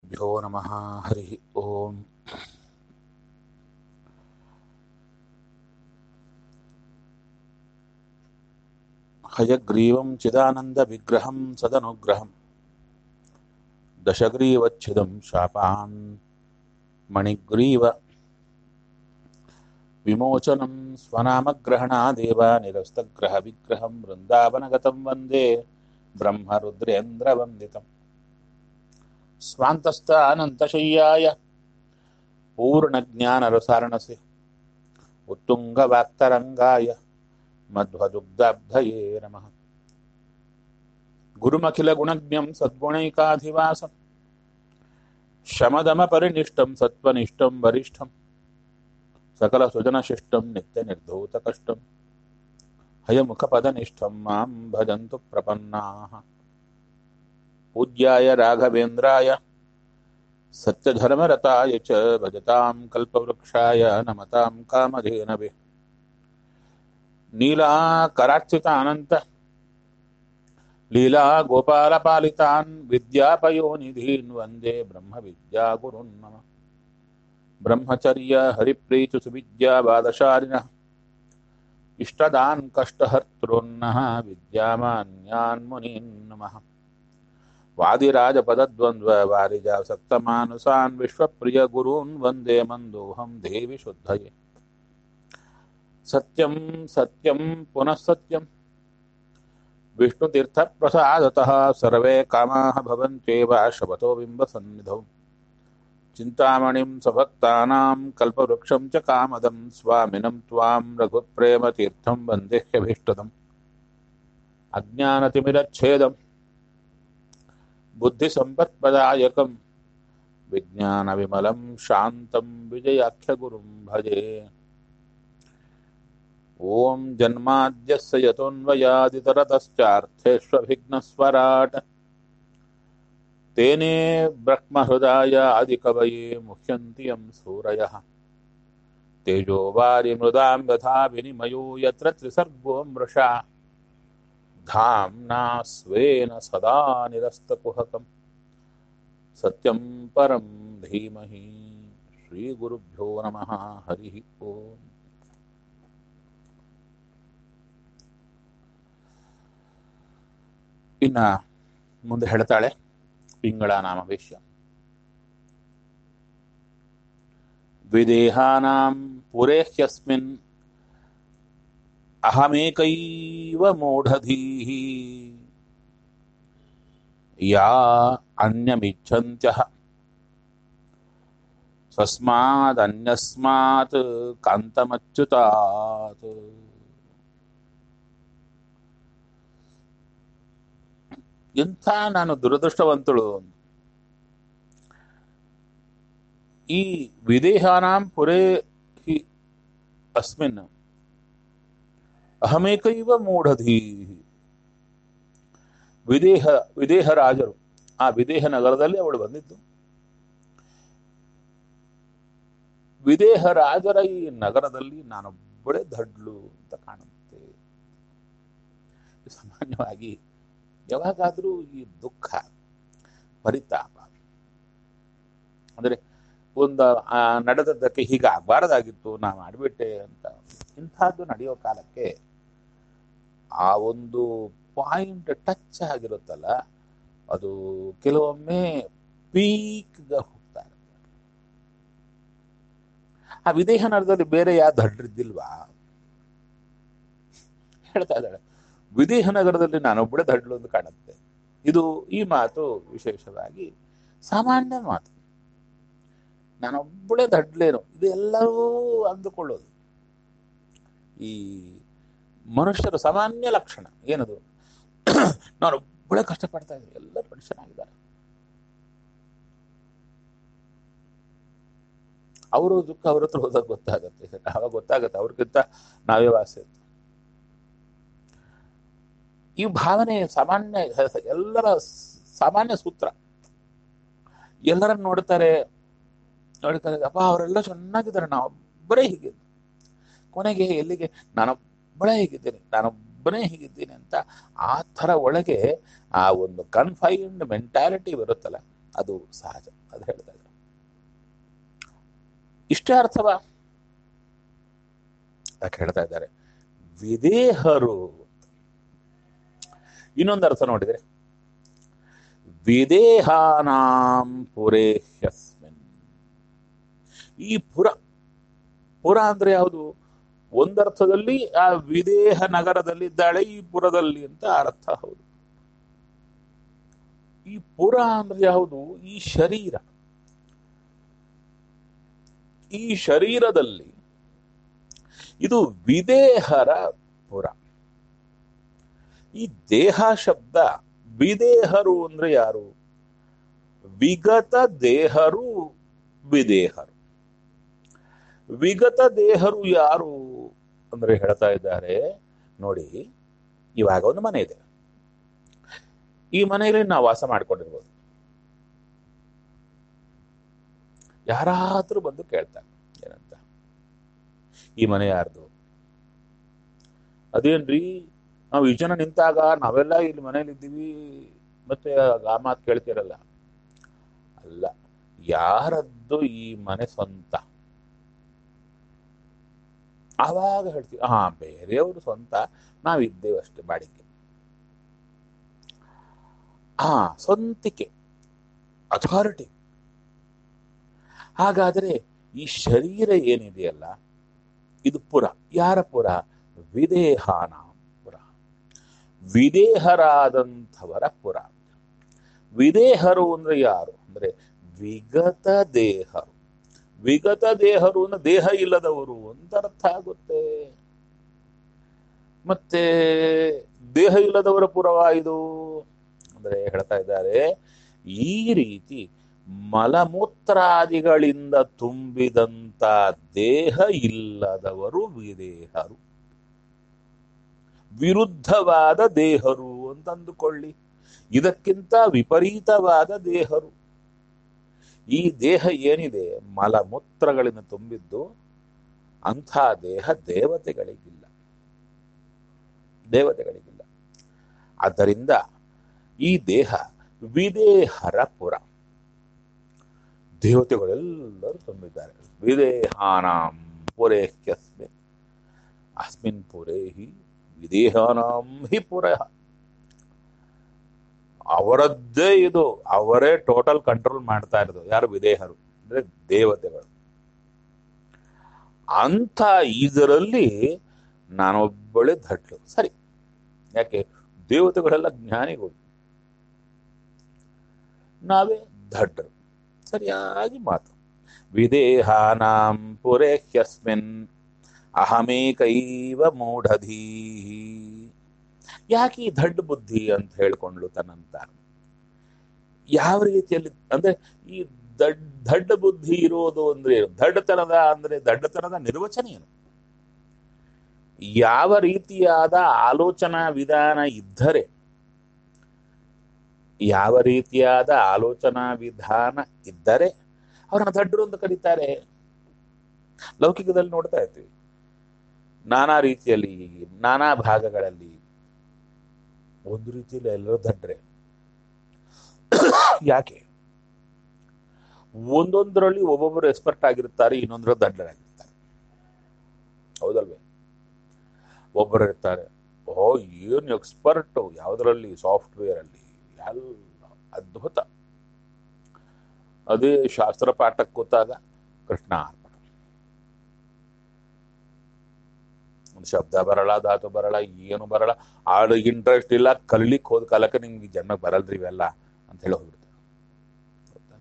श्रीगुरुभ्यो नमः हरिः ओम् हयग्रीवं चिदानन्दविग्रहं सदनुग्रहं दशग्रीवच्छिदं शापान् मणिग्रीव विमोचनं स्वनामग्रहणादेव निरस्तग्रहविग्रहं वृन्दावनगतं वन्दे ब्रह्मरुद्रेन्द्रवन्दितम् स्वान्तस्थ अनन्तशय्याय पूर्णज्ञानरसारणसे उत्तुङ्गवाक्तरङ्गाय मध्वदुग्धाब्धये नमः गुरुमखिलगुणज्ञं सद्गुणैकाधिवासं शमदमपरिनिष्टं सत्त्वनिष्ठं वरिष्ठं सकलसुजनशिष्टं नित्यनिर्धूतकष्टं हयमुखपदनिष्ठं मां भजन्तु प्रपन्नाः पूज्याय राघवेन्द्राय सत्यधर्मरताय च भजतां कल्पवृक्षाय नमतां कामधेनवे नीलाकरार्चितानन्त लीलागोपालपालितान् विद्यापयोनिधीन् वन्दे ब्रह्मविद्यागुरुन् मम ब्रह्मचर्य हरिप्रीतिसुविद्याबादशालिनः इष्टदान् कष्टहर्तॄन्नः विद्यामान्यान् मुनीन् नमः वादिराजपदद्वन्द्ववारिजासक्तमानुसान् विश्वप्रियगुरून् वन्दे मन्दोऽहं देवि शुद्धये सत्यं सत्यं पुनः सत्यं विष्णुतीर्थप्रसादतः सर्वे कामाः भवन्त्येव शपथो बिम्बसन्निधौ चिन्तामणिं सभक्तानां कल्पवृक्षं च कामदं स्वामिनं त्वां रघुप्रेमतीर्थं वन्देह्यभीष्टदम् अज्ञानतिमिरच्छेदम् बुद्धिसम्पत्प्रदायकं विज्ञानविमलं शान्तं विजयाख्यगुरुं भजे ॐ जन्माद्यस्य यतोऽन्वयादितरतश्चार्थेष्वभिघ्नस्वराट् तेने ब्रह्महृदाय आदिकवये मुह्यन्ति यं सूरयः तेजो वारिमृदां यथा विनिमयो यत्र त्रिसर्गो मृषा धाम्ना स्वेन सदा निरस्तकुहकं सत्यं परं धीमहि श्रीगुरुभ्यो नमः हरिः ओम् ಇನ್ನ ಮುಂದೆ ಹೇಳ್ತಾಳೆ ಪಿಂಗಳ ನಾಮವೇಶ್ಯ ವಿದೇಹಾನಾಂ ಪುರೇಹ್ಯಸ್ಮಿನ್ ಅಹಮೇಕೈವ ಮೂಢಧೀಃ ಯಾ ಅನ್ಯಮಿಚ್ಛಂತ್ಯಃ ತಸ್ಮಾದನ್ಯಸ್ಮಾತ್ ಕಾಂತಮಚ್ಯುತಾತ್ ಎಂಥ ನಾನು ದುರದೃಷ್ಟವಂತಳು ಈ ವಿದೇಹಾನಾಂ ಪುರೇ ಹಿ ಅಸ್ಮಿನ್ ಅಹಮೇಕೈವ ಮೂಢಧೀ ವಿದೇಹ ವಿದೇಹ ರಾಜರು ಆ ವಿದೇಹ ನಗರದಲ್ಲಿ ಅವಳು ಬಂದಿದ್ದು ವಿದೇಹ ರಾಜರ ಈ ನಗರದಲ್ಲಿ ನಾನೊಬ್ಬಳೇ ದಡ್ಲು ಅಂತ ಕಾಣುತ್ತೆ ಸಾಮಾನ್ಯವಾಗಿ ಯಾವಾಗಾದರೂ ಈ ದುಃಖ ಪರಿತಾಪ ಅಂದರೆ ಒಂದು ನಡೆದದ್ದಕ್ಕೆ ಹೀಗೆ ಆಗಬಾರ್ದಾಗಿತ್ತು ನಾ ಮಾಡಿಬಿಟ್ಟೆ ಅಂತ ಇಂಥದ್ದು ನಡೆಯೋ ಕಾಲಕ್ಕೆ ಆ ಒಂದು ಪಾಯಿಂಟ್ ಟಚ್ ಆಗಿರುತ್ತಲ್ಲ ಅದು ಕೆಲವೊಮ್ಮೆ ಪೀಕ್ಗೆ ಹೋಗ್ತಾ ಇರುತ್ತೆ ಆ ವಿದೇಹ ನರದಲ್ಲಿ ಬೇರೆ ಯಾವ ದಡ್ರಿದ್ದಿಲ್ವಾ ಹೇಳ್ತಾ ಇದ್ದಾಳೆ ವಿದೇಹ ನಗರದಲ್ಲಿ ನಾನೊಬ್ಬಳೇ ದಡ್ಲು ಅಂತ ಕಾಣುತ್ತೆ ಇದು ಈ ಮಾತು ವಿಶೇಷವಾಗಿ ಸಾಮಾನ್ಯ ಮಾತು ನಾನೊಬ್ಬಳೇ ದಡ್ಲೇನು ಇದು ಎಲ್ಲರೂ ಅಂದುಕೊಳ್ಳೋದು ಈ ಮನುಷ್ಯರ ಸಾಮಾನ್ಯ ಲಕ್ಷಣ ಏನದು ನಾನೊಬ್ಬಳೇ ಕಷ್ಟಪಡ್ತಾ ಇದ್ದೀನಿ ಎಲ್ಲರೂ ಮನುಷ್ಯನಾಗಿದ್ದಾರೆ ಅವರು ದುಃಖ ಅವ್ರ ಹತ್ರ ಹೋದಾಗ ಗೊತ್ತಾಗತ್ತೆ ಅವಾಗ ಗೊತ್ತಾಗತ್ತೆ ಅವ್ರಿಗಿಂತ ನಾವೇ ವಾಸಿ ಈ ಭಾವನೆ ಸಾಮಾನ್ಯ ಎಲ್ಲರ ಸಾಮಾನ್ಯ ಸೂತ್ರ ಎಲ್ಲರನ್ನ ನೋಡ್ತಾರೆ ನೋಡ್ತಾರೆ ಅಪ್ಪ ಅವರೆಲ್ಲ ಚೆನ್ನಾಗಿದ್ದಾರೆ ನಾವೊಬ್ಬರೇ ಹೀಗೆ ಕೊನೆಗೆ ಎಲ್ಲಿಗೆ ನಾನೊಬ್ಬಳೇ ಹೀಗಿದ್ದೇನೆ ನಾನೊಬ್ಬನೇ ಹೀಗಿದ್ದೀನಿ ಅಂತ ಆ ಥರ ಒಳಗೆ ಆ ಒಂದು ಕನ್ಫೈನ್ಡ್ ಮೆಂಟ್ಯಾಲಿಟಿ ಬರುತ್ತಲ್ಲ ಅದು ಸಹಜ ಅದು ಹೇಳ್ತಾ ಇದ್ದಾರೆ ಇಷ್ಟೇ ಅರ್ಥವಾ ಯಾಕೆ ಹೇಳ್ತಾ ಇದ್ದಾರೆ ವಿದೇಹರು ಇನ್ನೊಂದು ಅರ್ಥ ನೋಡಿದ್ರೆ ವಿದೇಹಾನಾಂ ಪುರೇಹ್ಯಸ್ಮಿನ್ ಈ ಪುರ ಪುರ ಅಂದ್ರೆ ಯಾವುದು ಒಂದರ್ಥದಲ್ಲಿ ಆ ವಿದೇಹ ನಗರದಲ್ಲಿದ್ದಾಳೆ ಈ ಪುರದಲ್ಲಿ ಅಂತ ಅರ್ಥ ಹೌದು ಈ ಪುರ ಅಂದ್ರೆ ಯಾವುದು ಈ ಶರೀರ ಈ ಶರೀರದಲ್ಲಿ ಇದು ವಿದೇಹರ ಪುರ ಈ ದೇಹ ಶಬ್ದ ವಿದೇಹರು ಅಂದ್ರೆ ಯಾರು ವಿಗತ ದೇಹರು ವಿದೇಹರು ವಿಗತ ದೇಹರು ಯಾರು ಅಂದ್ರೆ ಹೇಳ್ತಾ ಇದ್ದಾರೆ ನೋಡಿ ಇವಾಗ ಒಂದು ಮನೆ ಇದೆ ಈ ಮನೆಯಲ್ಲಿ ನಾವು ವಾಸ ಮಾಡ್ಕೊಂಡಿರ್ಬೋದು ಯಾರಾದ್ರೂ ಬಂದು ಕೇಳ್ತಾರೆ ಏನಂತ ಈ ಮನೆ ಯಾರ್ದು ಅದೇನ್ರಿ ನಾವು ಈ ಜನ ನಿಂತಾಗ ನಾವೆಲ್ಲ ಇಲ್ಲಿ ಮನೇಲಿ ಇದ್ದೀವಿ ಮತ್ತೆ ಆ ಮಾತು ಕೇಳ್ತಿರಲ್ಲ ಅಲ್ಲ ಯಾರದ್ದು ಈ ಮನೆ ಸ್ವಂತ ಆವಾಗ ಹೇಳ್ತೀವಿ ಹಾ ಬೇರೆಯವರು ಸ್ವಂತ ನಾವಿದ್ದೇವೆ ಅಷ್ಟೇ ಬಾಡಿಗೆ ಹಾ ಸ್ವಂತಿಕೆ ಅಥಾರಿಟಿ ಹಾಗಾದ್ರೆ ಈ ಶರೀರ ಏನಿದೆಯಲ್ಲ ಇದು ಪುರ ಯಾರ ಪುರ ವಿದೇಹಾನ ಪುರ ವಿದೇಹರಾದಂಥವರ ಪುರ ವಿದೇಹರು ಅಂದ್ರೆ ಯಾರು ಅಂದ್ರೆ ವಿಗತ ದೇಹರು ವಿಗತ ದೇಹರು ಅಂದ್ರೆ ದೇಹ ಇಲ್ಲದವರು ಅಂತ ಅರ್ಥ ಆಗುತ್ತೆ ಮತ್ತೆ ದೇಹ ಇಲ್ಲದವರ ಪುರವ ಇದು ಅಂದ್ರೆ ಹೇಳ್ತಾ ಇದ್ದಾರೆ ಈ ರೀತಿ ಮಲಮೂತ್ರಾದಿಗಳಿಂದ ತುಂಬಿದಂತ ದೇಹ ಇಲ್ಲದವರು ವಿದೇಹರು ವಿರುದ್ಧವಾದ ದೇಹರು ಅಂತ ಅಂದುಕೊಳ್ಳಿ ಇದಕ್ಕಿಂತ ವಿಪರೀತವಾದ ದೇಹರು ಈ ದೇಹ ಏನಿದೆ ಮಲಮೂತ್ರಗಳಿಂದ ತುಂಬಿದ್ದು ಅಂಥ ದೇಹ ದೇವತೆಗಳಿಗಿಲ್ಲ ದೇವತೆಗಳಿಗಿಲ್ಲ ಆದ್ದರಿಂದ ಈ ದೇಹ ವಿದೇಹರ ಪುರ ದೇವತೆಗಳೆಲ್ಲರೂ ತುಂಬಿದ್ದಾರೆ ವಿದೇಹಾನಾಂ ಪುರೇಹ್ಯಸ್ಮಿನ್ ಅಸ್ಮಿನ್ ಪುರೇ ಹಿ ವಿದೇಹಾನಾಂ ಹಿ ಪುರ ಅವರದ್ದೇ ಇದು ಅವರೇ ಟೋಟಲ್ ಕಂಟ್ರೋಲ್ ಮಾಡ್ತಾ ಇರೋದು ಯಾರು ವಿದೇಹರು ಅಂದ್ರೆ ದೇವತೆಗಳು ಅಂತ ಇದರಲ್ಲಿ ನಾನೊಬ್ಬಳೆ ದಡ್ಲು ಸರಿ ಯಾಕೆ ದೇವತೆಗಳೆಲ್ಲ ಜ್ಞಾನಿಗಳು ನಾವೇ ದಡ್ಡರು ಸರಿಯಾಗಿ ಮಾತು ವಿದೇಹಾನಾಂ ಪುರೇಹ್ಯಸ್ಮಿನ್ ಅಹಮೇಕೈವ ಮೂಢಧೀ ಯಾಕೆ ಈ ದಡ್ಡ ಬುದ್ಧಿ ಅಂತ ಹೇಳ್ಕೊಂಡ್ಲು ತನ್ನಂತ ಯಾವ ರೀತಿಯಲ್ಲಿ ಅಂದ್ರೆ ಈ ದಡ್ ದಡ್ಡ ಬುದ್ಧಿ ಇರೋದು ಅಂದ್ರೆ ಏನು? ದಡ್ಡತನದ ಅಂದ್ರೆ ದಡ್ಡತನದ ನಿರ್ವಚನ ಏನು ಯಾವ ರೀತಿಯಾದ ಆಲೋಚನಾ ವಿಧಾನ ಇದ್ದರೆ ಯಾವ ರೀತಿಯಾದ ಆಲೋಚನಾ ವಿಧಾನ ಇದ್ದರೆ ಅವರನ್ನ ದಡ್ಡರು ಅಂತ ಕರೀತಾರೆ ಲೌಕಿಕದಲ್ಲಿ ನೋಡ್ತಾ ಇರ್ತೀವಿ ನಾನಾ ರೀತಿಯಲ್ಲಿ ನಾನಾ ಭಾಗಗಳಲ್ಲಿ ಒಂದು ರೀತಿಯಲ್ಲಿ ಎಲ್ಲರೂ ದಡ್ರೆ ಯಾಕೆ ಒಂದೊಂದರಲ್ಲಿ ಒಬ್ಬೊಬ್ಬರು ಎಕ್ಸ್ಪರ್ಟ್ ಆಗಿರ್ತಾರೆ ಇನ್ನೊಂದರಲ್ಲಿ ದಡ್ಡರಾಗಿರ್ತಾರೆ ಹೌದಲ್ವೇ ಒಬ್ಬರು ಇರ್ತಾರೆ ಓ ಏನು ಎಕ್ಸ್ಪರ್ಟ್ ಯಾವುದರಲ್ಲಿ ಸಾಫ್ಟ್ವೇರ್ ಅಲ್ಲಿ ಎಲ್ಲ ಅದ್ಭುತ ಅದೇ ಶಾಸ್ತ್ರ ಪಾಠಕ್ಕೆ ಕೂತಾಗ ಕೃಷ್ಣ ಅರ್ಪಣ ಒಂದು ಶಬ್ದ ಬರಲ್ಲ ಧಾತು ಬರಲ್ಲ ಏನು ಬರಲ್ಲ ಆಡು ಇಂಟ್ರೆಸ್ಟ್ ಇಲ್ಲ ಕಲಿಲಿಕ್ಕೆ ಹೋದ ಕಾಲಕ್ಕೆ ನಿಮ್ಗೆ ಜನ್ಮಕ್ಕೆ ಬರಲ್ರಿ ಇವೆಲ್ಲ ಅಂತ ಹೇಳಿ ಹೋಗ್ಬಿಡ್ತಾರೆ ಹೌದಾ?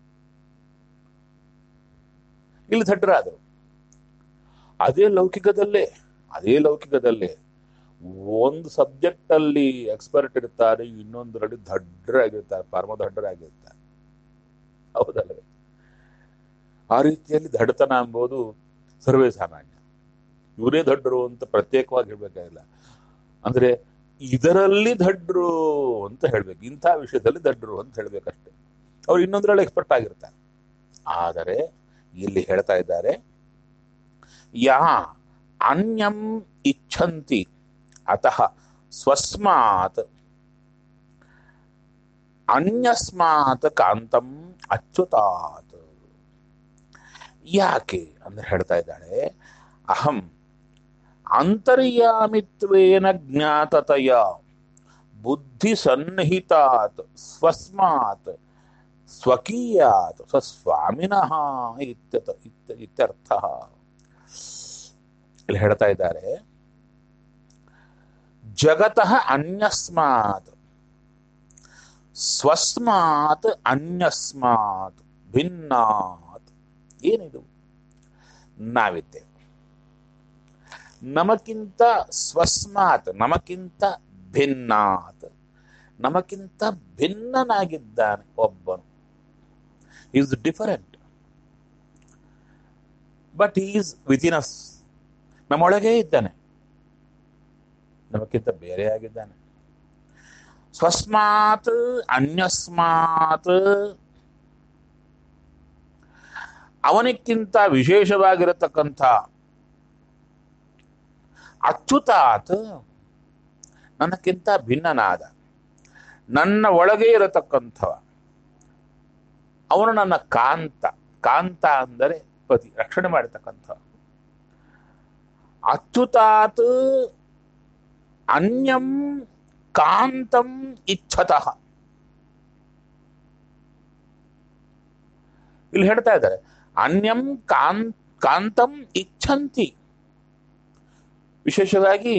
ಇಲ್ಲಿ ದಡ್ಡರಾದರು ಅದೇ ಲೌಕಿಕದಲ್ಲೇ ಅದೇ ಲೌಕಿಕದಲ್ಲೇ ಒಂದು ಸಬ್ಜೆಕ್ಟ್ ಅಲ್ಲಿ ಎಕ್ಸ್ಪರ್ಟ್ ಇರ್ತಾರೆ ಇನ್ನೊಂದರಲ್ಲಿ ದಡ್ಡರಾಗಿರ್ತಾರೆ ಪರಮ ದಡ್ಡರಾಗಿರ್ತಾರೆ ಹೌದಲ್ಲವೇ ಆ ರೀತಿಯಲ್ಲಿ ದಡ್ಡತನ ಎಂಬುದು ಸರ್ವೇ ಸಾಮಾನ್ಯ ಇವರೇ ದಡ್ಡರು ಅಂತ ಪ್ರತ್ಯೇಕವಾಗಿ ಹೇಳ್ಬೇಕಾಗಿಲ್ಲ ಅಂದ್ರೆ ಇದರಲ್ಲಿ ದಡ್ಡರು ಅಂತ ಹೇಳ್ಬೇಕು ಇಂಥ ವಿಷಯದಲ್ಲಿ ದಡ್ಡರು ಅಂತ ಹೇಳ್ಬೇಕಷ್ಟೆ ಅವ್ರು ಇನ್ನೊಂದರಲ್ಲಿ ಎಕ್ಸ್ಪರ್ಟ್ ಆಗಿರ್ತಾರೆ ಆದರೆ ಇಲ್ಲಿ ಹೇಳ್ತಾ ಇದ್ದಾರೆ ಯಾ ಅನ್ಯಂ ಇಚ್ಛಂತಿ ಅತಃ ಸ್ವಸ್ಮಾತ್ ಅನ್ಯಸ್ಮಾತ್ ಕಾಂತಂ ಅಚ್ಯುತಾತ್ ಯಾಕೆ ಅಂದ್ರೆ ಹೇಳ್ತಾ ಇದ್ದಾಳೆ ಅಹಂ ಅಂತರ್ಯಾಮಿತ್ವೇನ ಜ್ಞಾತತಯ ಬುದ್ಧಿ ಸನ್ನಿಹಿತಾತ್ ಸ್ವಸ್ಮಾತ್ ಸ್ವಕೀಯಾತ್ ಸ್ವಸ್ವಾಮಿನಃ ಇತ್ಯತ ಇತ್ಯ- ಇತ್ಯರ್ಥ ಇಲ್ಲಿ ಹೇಳ್ತಾ ಇದ್ದಾರೆ ಜಗತಃ ಅನ್ಯಸ್ಮಾತ್ ಸ್ವಸ್ಮಾತ್ ಅನ್ಯಸ್ಮಾತ್ ಭಿನ್ನಾತ್ ಏನಿದು ನಾವಿದ್ದೇವೆ ನಮಕ್ಕಿಂತ ಸ್ವಸ್ಮಾತ್ ನಮಕ್ಕಿಂತ ಭಿನ್ನಾತ್ ನಮಕ್ಕಿಂತ ಭಿನ್ನನಾಗಿದ್ದಾನೆ ಒಬ್ಬನು is different but is within us ನಮ್ಮೊಳಗೇ ಇದ್ದಾನೆ ನಮಕ್ಕಿಂತ ಬೇರೆಯಾಗಿದ್ದಾನೆ ಸ್ವಸ್ಮಾತ್ ಅನ್ಯಸ್ಮಾತ್ ಅವನಿಕ್ಕಿಂತ ವಿಶೇಷವಾಗಿರತಕ್ಕಂಥ ಅಚ್ಯುತಾತ್ ನನಕ್ಕಿಂತ ಭಿನ್ನನಾದ ನನ್ನ ಒಳಗೆ ಇರತಕ್ಕಂಥವ ಅವನು ನನ್ನ ಕಾಂತ ಕಾಂತ ಅಂದರೆ ಪತಿ ರಕ್ಷಣೆ ಮಾಡತಕ್ಕಂಥ ಅಚ್ಯುತಾತ್ ಅನ್ಯಂ ಕಾಂತಂ ಇಚ್ಛತಃ ಇಲ್ಲಿ ಹೇಳ್ತಾ ಇದ್ದಾರೆ ಅನ್ಯಂ ಕಾಂತ್ ಕಾಂತಂ ಇಚ್ಛಂತಿ ವಿಶೇಷವಾಗಿ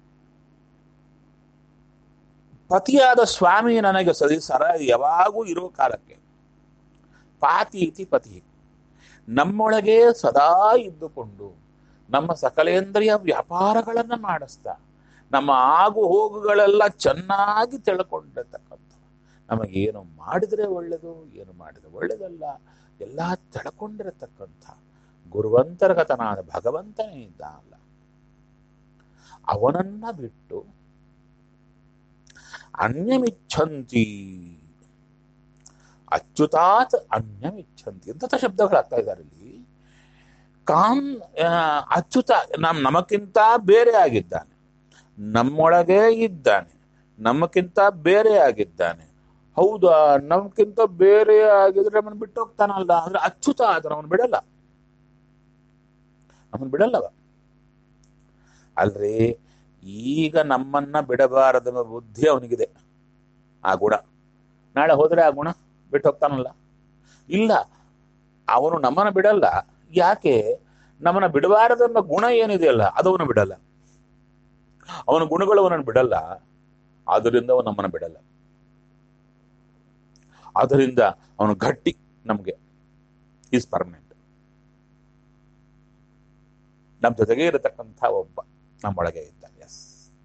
ಪತಿಯಾದ ಸ್ವಾಮಿ ನನಗೆ ಸರಿ ಸರ ಯಾವಾಗೂ ಇರೋ ಕಾಲಕ್ಕೆ ಪಾತಿ ಇತಿ ಪತಿ ನಮ್ಮೊಳಗೆ ಸದಾ ಇದ್ದುಕೊಂಡು ನಮ್ಮ ಸಕಲೇಂದ್ರಿಯ ವ್ಯಾಪಾರಗಳನ್ನ ಮಾಡಿಸ್ತಾ ನಮ್ಮ ಆಗು ಹೋಗುಗಳೆಲ್ಲ ಚೆನ್ನಾಗಿ ತಿಳ್ಕೊಂಡಿರ್ತಕ್ಕಂಥ ನಮಗೇನು ಮಾಡಿದ್ರೆ ಒಳ್ಳೆಯದು ಏನು ಮಾಡಿದ್ರೆ ಒಳ್ಳೆಯದಲ್ಲ ಎಲ್ಲ ತಿಳ್ಕೊಂಡಿರತಕ್ಕಂಥ ಗುರುವಂತರ್ಗತನಾದ ಭಗವಂತನೇ ಇದ್ದಾನಲ್ಲ ಅವನನ್ನ ಬಿಟ್ಟು ಅನ್ಯಮಿಚ್ಛಂತಿ ಅಚ್ಯುತಾತ್ ಅನ್ಯಮಿಚ್ಛಂತಿ ಅಂತ ಶಬ್ದಗಳಾಗ್ತಾ ಇದ್ದಾರೆ ಇಲ್ಲಿ ಕಾನ್ ಆ, ಅಚ್ಯುತ ನಮ್ ನಮಕ್ಕಿಂತ ಬೇರೆ ಆಗಿದ್ದಾನೆ ನಮ್ಮೊಳಗೆ ಇದ್ದಾನೆ ನಮಕ್ಕಿಂತ ಬೇರೆ ಆಗಿದ್ದಾನೆ ಹೌದಾ ನಮ್ಗಿಂತ ಬೇರೆ ಆಗಿದ್ರೆ ನಮ್ಮನ್ನು ಬಿಟ್ಟು ಹೋಗ್ತಾನಲ್ಲ ಅಂದ್ರೆ ಅಚ್ಯುತ ಆದ್ರೆ ಅವನು ಬಿಡಲ್ಲ ಅವನು ಬಿಡಲ್ಲವ ಅಲ್ರಿ ಈಗ ನಮ್ಮನ್ನ ಬಿಡಬಾರದೆಂಬ ಬುದ್ಧಿ ಅವನಿಗಿದೆ ಆ ಗುಣ ನಾಳೆ ಹೋದ್ರೆ ಆ ಗುಣ ಬಿಟ್ಟು ಹೋಗ್ತಾನಲ್ಲ ಇಲ್ಲ ಅವನು ನಮ್ಮನ್ನ ಬಿಡಲ್ಲ ಯಾಕೆ ನಮ್ಮನ್ನ ಬಿಡಬಾರದೆಂಬ ಗುಣ ಏನಿದೆಯಲ್ಲ ಅದು ಅವನು ಬಿಡಲ್ಲ ಅವನ ಗುಣಗಳು ಅವನನ್ನು ಬಿಡಲ್ಲ ಆದ್ದರಿಂದ ಅವನು ನಮ್ಮನ್ನ ಬಿಡಲ್ಲ ಆದ್ದರಿಂದ ಅವನು ಗಟ್ಟಿ ನಮ್ಗೆ ಈಸ್ ಪರ್ಮನೆಂಟ್ ನಮ್ಮ ಜೊತೆಗೆ ಇರತಕ್ಕಂಥ ಒಬ್ಬ ನಮ್ಮೊಳಗೆ ಇದ್ದಾನೆ ಎಸ್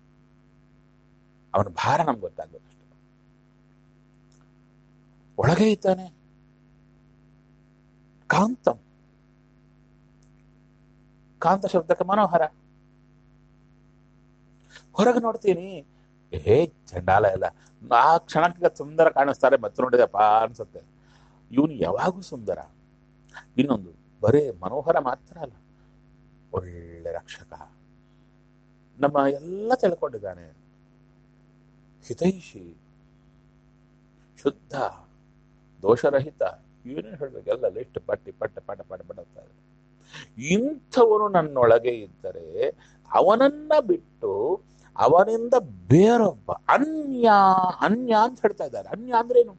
ಅವನ ಭಾರ ನಮ್ಗೆ ಗೊತ್ತಾಗ್ಬೇಕಷ್ಟೆ ಒಳಗೆ ಇದ್ದಾನೆ ಕಾಂತಂ ಕಾಂತ ಶಬ್ದಕ್ಕೆ ಮನೋಹರ ಹೊರಗೆ ನೋಡ್ತೀನಿ ಹೇ ಚಂಡಾಲ ಎಲ್ಲ ಆ ಕ್ಷಣಕ್ಕೆ ಸುಂದರ ಕಾಣಿಸ್ತಾರೆ ಮತ್ತೆ ನೋಡಿದಪ್ಪ ಅನ್ಸುತ್ತೆ ಇವನು ಯಾವಾಗೂ ಸುಂದರ ಇನ್ನೊಂದು ಬರೇ ಮನೋಹರ ಮಾತ್ರ ಅಲ್ಲ ಒಳ್ಳೆ ರಕ್ಷಕ ನಮ್ಮ ಎಲ್ಲ ತಿಳ್ಕೊಂಡಿದ್ದಾನೆ ಹಿತೈಷಿ ಶುದ್ಧ ದೋಷರಹಿತ ಏನೇನು ಹೇಳ್ಬೇಕು ಎಲ್ಲ ಲಿಸ್ಟ್ ಪಟ್ಟಿ ಪಟ್ಟ ಪಟ ಪಟ ಪಡುತ್ತಾ ಇದೆ ಇಂಥವನು ನನ್ನೊಳಗೆ ಇದ್ದರೆ ಅವನನ್ನ ಬಿಟ್ಟು ಅವನಿಂದ ಬೇರೊಬ್ಬ ಅನ್ಯ ಅನ್ಯ ಅಂತ ಹೇಳ್ತಾ ಇದ್ದಾರೆ ಅನ್ಯ ಅಂದ್ರೇನು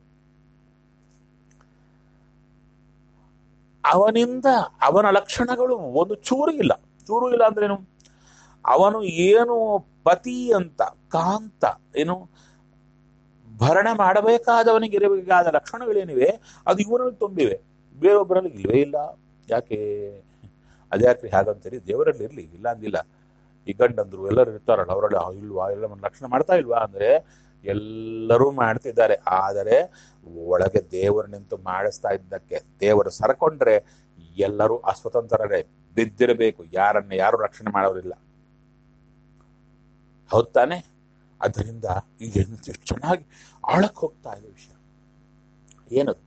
ಅವನಿಂದ ಅವನ ಲಕ್ಷಣಗಳು ಒಂದು ಚೂರು ಇಲ್ಲ ಚೂರು ಇಲ್ಲ ಅಂದ್ರೇನು ಅವನು ಏನು ಪತಿ ಅಂತ ಕಾಂತ ಏನು ಭರಣೆ ಮಾಡಬೇಕಾದವನಿಗೆ ಇರಬೇಕಾದ ಲಕ್ಷಣಗಳೇನಿವೆ ಅದು ಇವನಲ್ಲಿ ತುಂಬಿವೆ ಬೇರೊಬ್ಬರಲ್ಲಿ ಇಲ್ವೇ ಇಲ್ಲ ಯಾಕೆ ಅದ್ಯಾಕ್ರಿ ಹಾಗಂತೀರಿ ದೇವರಲ್ಲಿ ಇರ್ಲಿ ಇಲ್ಲ ಅಂದಿಲ್ಲ ಈ ಗಂಡಂದ್ರು ಎಲ್ಲರೂ ಇರ್ತಾರಲ್ಲ ಅವರಲ್ಲಿ ಆ, ಇಲ್ವಾ ಎಲ್ಲ ಒಂದು ಲಕ್ಷಣ ಮಾಡ್ತಾ ಇಲ್ವಾ ಅಂದ್ರೆ ಎಲ್ಲರೂ ಮಾಡ್ತಿದ್ದಾರೆ ಆದರೆ ಒಳಗೆ ದೇವರು ನಿಂತು ಮಾಡಿಸ್ತಾ ಇದ್ದಕ್ಕೆ ದೇವರು ಸರಕೊಂಡ್ರೆ ಎಲ್ಲರೂ ಅಸ್ವತಂತ್ರರೇ ಬಿದ್ದಿರಬೇಕು ಯಾರನ್ನ ಯಾರು ರಕ್ಷಣೆ ಮಾಡೋರಿಲ್ಲ ಹೌದ್ ತಾನೆ ಅದರಿಂದ ಈಗ ಎಂತ ಚೆನ್ನಾಗಿ ಆಳಕ್ಕೆ ಹೋಗ್ತಾ ಇದೆ ವಿಷಯ ಏನದು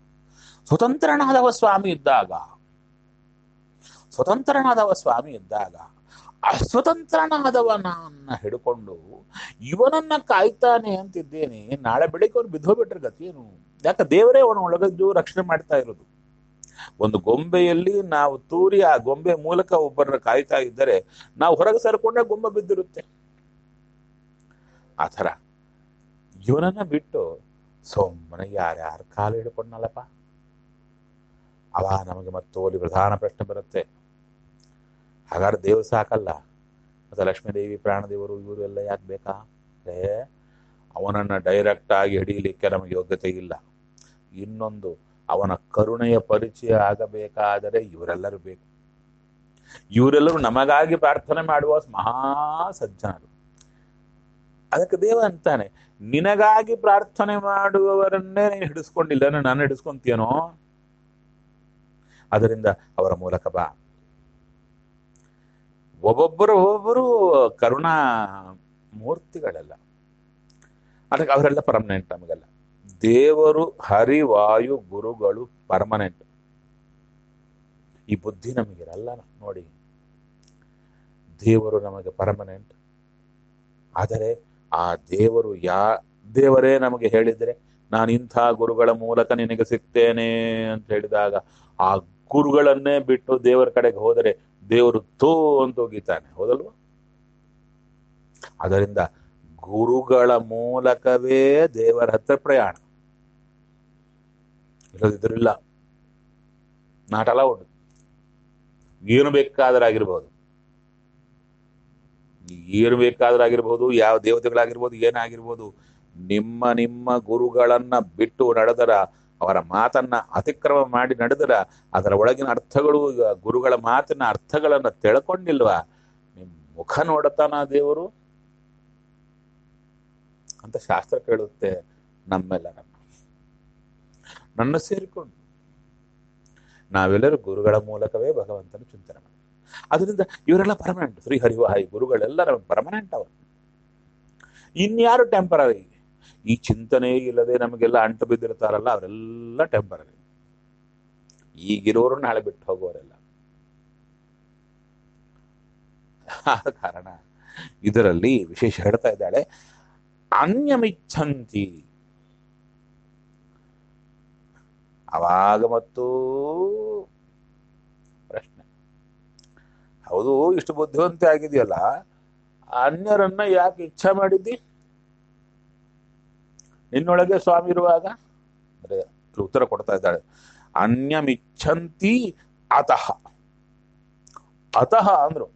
ಸ್ವತಂತ್ರನಾದವ ಸ್ವಾಮಿ ಇದ್ದಾಗ ಸ್ವತಂತ್ರನಾದವ ಸ್ವಾಮಿ ಇದ್ದಾಗ ಅಸ್ವತಂತ್ರನಾದವನನ್ನ ಹಿಡ್ಕೊಂಡು ಇವನನ್ನ ಕಾಯ್ತಾನೆ ಅಂತಿದ್ದೇನೆ ನಾಳೆ ಬೆಳಿಗ್ಗೆ ಅವ್ರು ಬಿದ್ದೋಗ್ಬಿಟ್ರೆ ಗತಿಯೇನು ಯಾಕೆ ದೇವರೇ ಅವನ ಒಳಗದ್ದು ರಕ್ಷಣೆ ಮಾಡ್ತಾ ಇರೋದು ಒಂದು ಗೊಂಬೆಯಲ್ಲಿ ನಾವು ತೂರಿ ಆ ಗೊಂಬೆ ಮೂಲಕ ಒಬ್ಬರನ್ನ ಕಾಯ್ತಾ ಇದ್ದರೆ ನಾವು ಹೊರಗೆ ಸರ್ಕೊಂಡ್ರೆ ಗೊಂಬೆ ಬಿದ್ದಿರುತ್ತೆ ಆ ಥರ ಇವನನ್ನ ಬಿಟ್ಟು ಸೊಮ್ಮನೆ ಯಾರ್ಯಾರ ಕಾಲು ಹಿಡ್ಕೊಂಡಲ್ಲಪ್ಪ ಅವ ನಮಗೆ ಮತ್ತು ಅಲ್ಲಿ ಪ್ರಧಾನ ಪ್ರಶ್ನೆ ಬರುತ್ತೆ ಹಾಗಾದ್ರೆ ದೇವ್ರು ಸಾಕಲ್ಲ ಮತ್ತೆ ಲಕ್ಷ್ಮೀದೇವಿ ಪ್ರಾಣದೇವರು ಇವರು ಎಲ್ಲ ಯಾಕೆ ಬೇಕಾ ಏ ಅವನನ್ನ ಡೈರೆಕ್ಟ್ ಆಗಿ ಹಿಡೀಲಿಕ್ಕೆ ನಮಗೆ ಯೋಗ್ಯತೆ ಇಲ್ಲ ಇನ್ನೊಂದು ಅವನ ಕರುಣೆಯ ಪರಿಚಯ ಆಗಬೇಕಾದರೆ ಇವರೆಲ್ಲರೂ ಬೇಕು ಇವರೆಲ್ಲರೂ ನಮಗಾಗಿ ಪ್ರಾರ್ಥನೆ ಮಾಡುವ ಮಹಾ ಸಜ್ಜನರು ಅದಕ್ಕೆ ದೇವ ಅಂತಾನೆ ನಿನಗಾಗಿ ಪ್ರಾರ್ಥನೆ ಮಾಡುವವರನ್ನೇ ನೀನು ಹಿಡಿಸ್ಕೊಂಡಿಲ್ಲ ನಾನು ಹಿಡಿಸ್ಕೊಂತೀಯನೋ ಅದರಿಂದ ಅವರ ಮೂಲಕ ಬಾ ಒಬ್ಬೊಬ್ಬರು ಒಬ್ಬೊಬ್ಬರು ಕರುಣಾ ಮೂರ್ತಿಗಳೆಲ್ಲ ಅದಕ್ಕೆ ಅವರೆಲ್ಲ ಪರ್ಮನೆಂಟ್ ನಮಗೆಲ್ಲ ದೇವರು ಹರಿವಾಯು ಗುರುಗಳು ಪರ್ಮನೆಂಟ್ ಈ ಬುದ್ಧಿ ನಮಗಿರಲ್ಲ ನೋಡಿ ದೇವರು ನಮಗೆ ಪರ್ಮನೆಂಟ್ ಆದರೆ ಆ ದೇವರು ಯಾ ದೇವರೇ ನಮಗೆ ಹೇಳಿದ್ರೆ ನಾನು ಇಂಥ ಗುರುಗಳ ಮೂಲಕ ನಿನಗೆ ಸಿಗ್ತೇನೆ ಅಂತ ಹೇಳಿದಾಗ ಆ ಗುರುಗಳನ್ನೇ ಬಿಟ್ಟು ದೇವರ ಕಡೆಗೆ ಹೋದರೆ ದೇವರು ತೋ ಅಂತ ಹೋಗಿತಾನೆ ಹೌದಲ್ವ ಅದರಿಂದ ಗುರುಗಳ ಮೂಲಕವೇ ದೇವರ ಹತ್ರ ಪ್ರಯಾಣ ಇಲ್ಲದಿದ್ರಿಲ್ಲ ನಾಟ್ ಅಲೌಡ್ ಏನು ಬೇಕಾದ್ರಾಗಿರ್ಬೋದು ಏನು ಬೇಕಾದ್ರಾಗಿರ್ಬೋದು ಯಾವ ದೇವತೆಗಳಾಗಿರ್ಬೋದು ಏನಾಗಿರ್ಬೋದು ನಿಮ್ಮ ನಿಮ್ಮ ಗುರುಗಳನ್ನ ಬಿಟ್ಟು ನಡೆದರ ಅವರ ಮಾತನ್ನ ಅತಿಕ್ರಮ ಮಾಡಿ ನಡೆದರ ಅದರ ಒಳಗಿನ ಅರ್ಥಗಳು ಈಗ ಗುರುಗಳ ಮಾತಿನ ಅರ್ಥಗಳನ್ನ ತಿಳ್ಕೊಂಡಿಲ್ವಾ ನಿಮ್ ಮುಖ ನೋಡತಾನ ದೇವರು ಅಂತ ಶಾಸ್ತ್ರ ಕೇಳುತ್ತೆ ನಮ್ಮೆಲ್ಲ ನಮ್ಮ ನನ್ನ ಸೇರಿಕೊಂಡು ನಾವೆಲ್ಲರೂ ಗುರುಗಳ ಮೂಲಕವೇ ಭಗವಂತನ ಚಿಂತನೆ ಮಾಡಿ ಅದರಿಂದ ಇವರೆಲ್ಲ ಪರ್ಮನೆಂಟ್ ಶ್ರೀಹರಿವಾಹಿ ಗುರುಗಳೆಲ್ಲ ನಮಗೆ ಪರ್ಮನೆಂಟ್ ಅವರು ಇನ್ಯಾರು ಟೆಂಪರರಿ ಈ ಚಿಂತನೆ ಇಲ್ಲದೆ ನಮಗೆಲ್ಲ ಅಂಟು ಬಿದ್ದಿರ್ತಾರಲ್ಲ ಅವರೆಲ್ಲ ಟೆಂಪರರಿ ಈಗಿರೋರು ನಾಳೆ ಬಿಟ್ಟು ಹೋಗೋರೆಲ್ಲ ಆದ ಕಾರಣ ಇದರಲ್ಲಿ ವಿಶೇಷ ಹೇಳ್ತಾ ಇದ್ದಾಳೆ ಅನ್ಯಮಿಚ್ಛಂತಿ ಅವಾಗ ಮತ್ತು ಪ್ರಶ್ನೆ ಹೌದು ಇಷ್ಟು ಬುದ್ಧಿವಂತೆ ಆಗಿದೆಯಲ್ಲ ಅನ್ಯರನ್ನ ಯಾಕೆ ಇಚ್ಛೆ ಮಾಡಿದ್ದಿ ನಿನ್ನೊಳಗೆ ಸ್ವಾಮಿ ಇರುವಾಗ ಅಂದ್ರೆ ಉತ್ತರ ಕೊಡ್ತಾ ಇದ್ದಾಳೆ ಅನ್ಯಮಿಚ್ಛಂತಿ ಅತಃ ಅತಃ ಅಂದ್ರು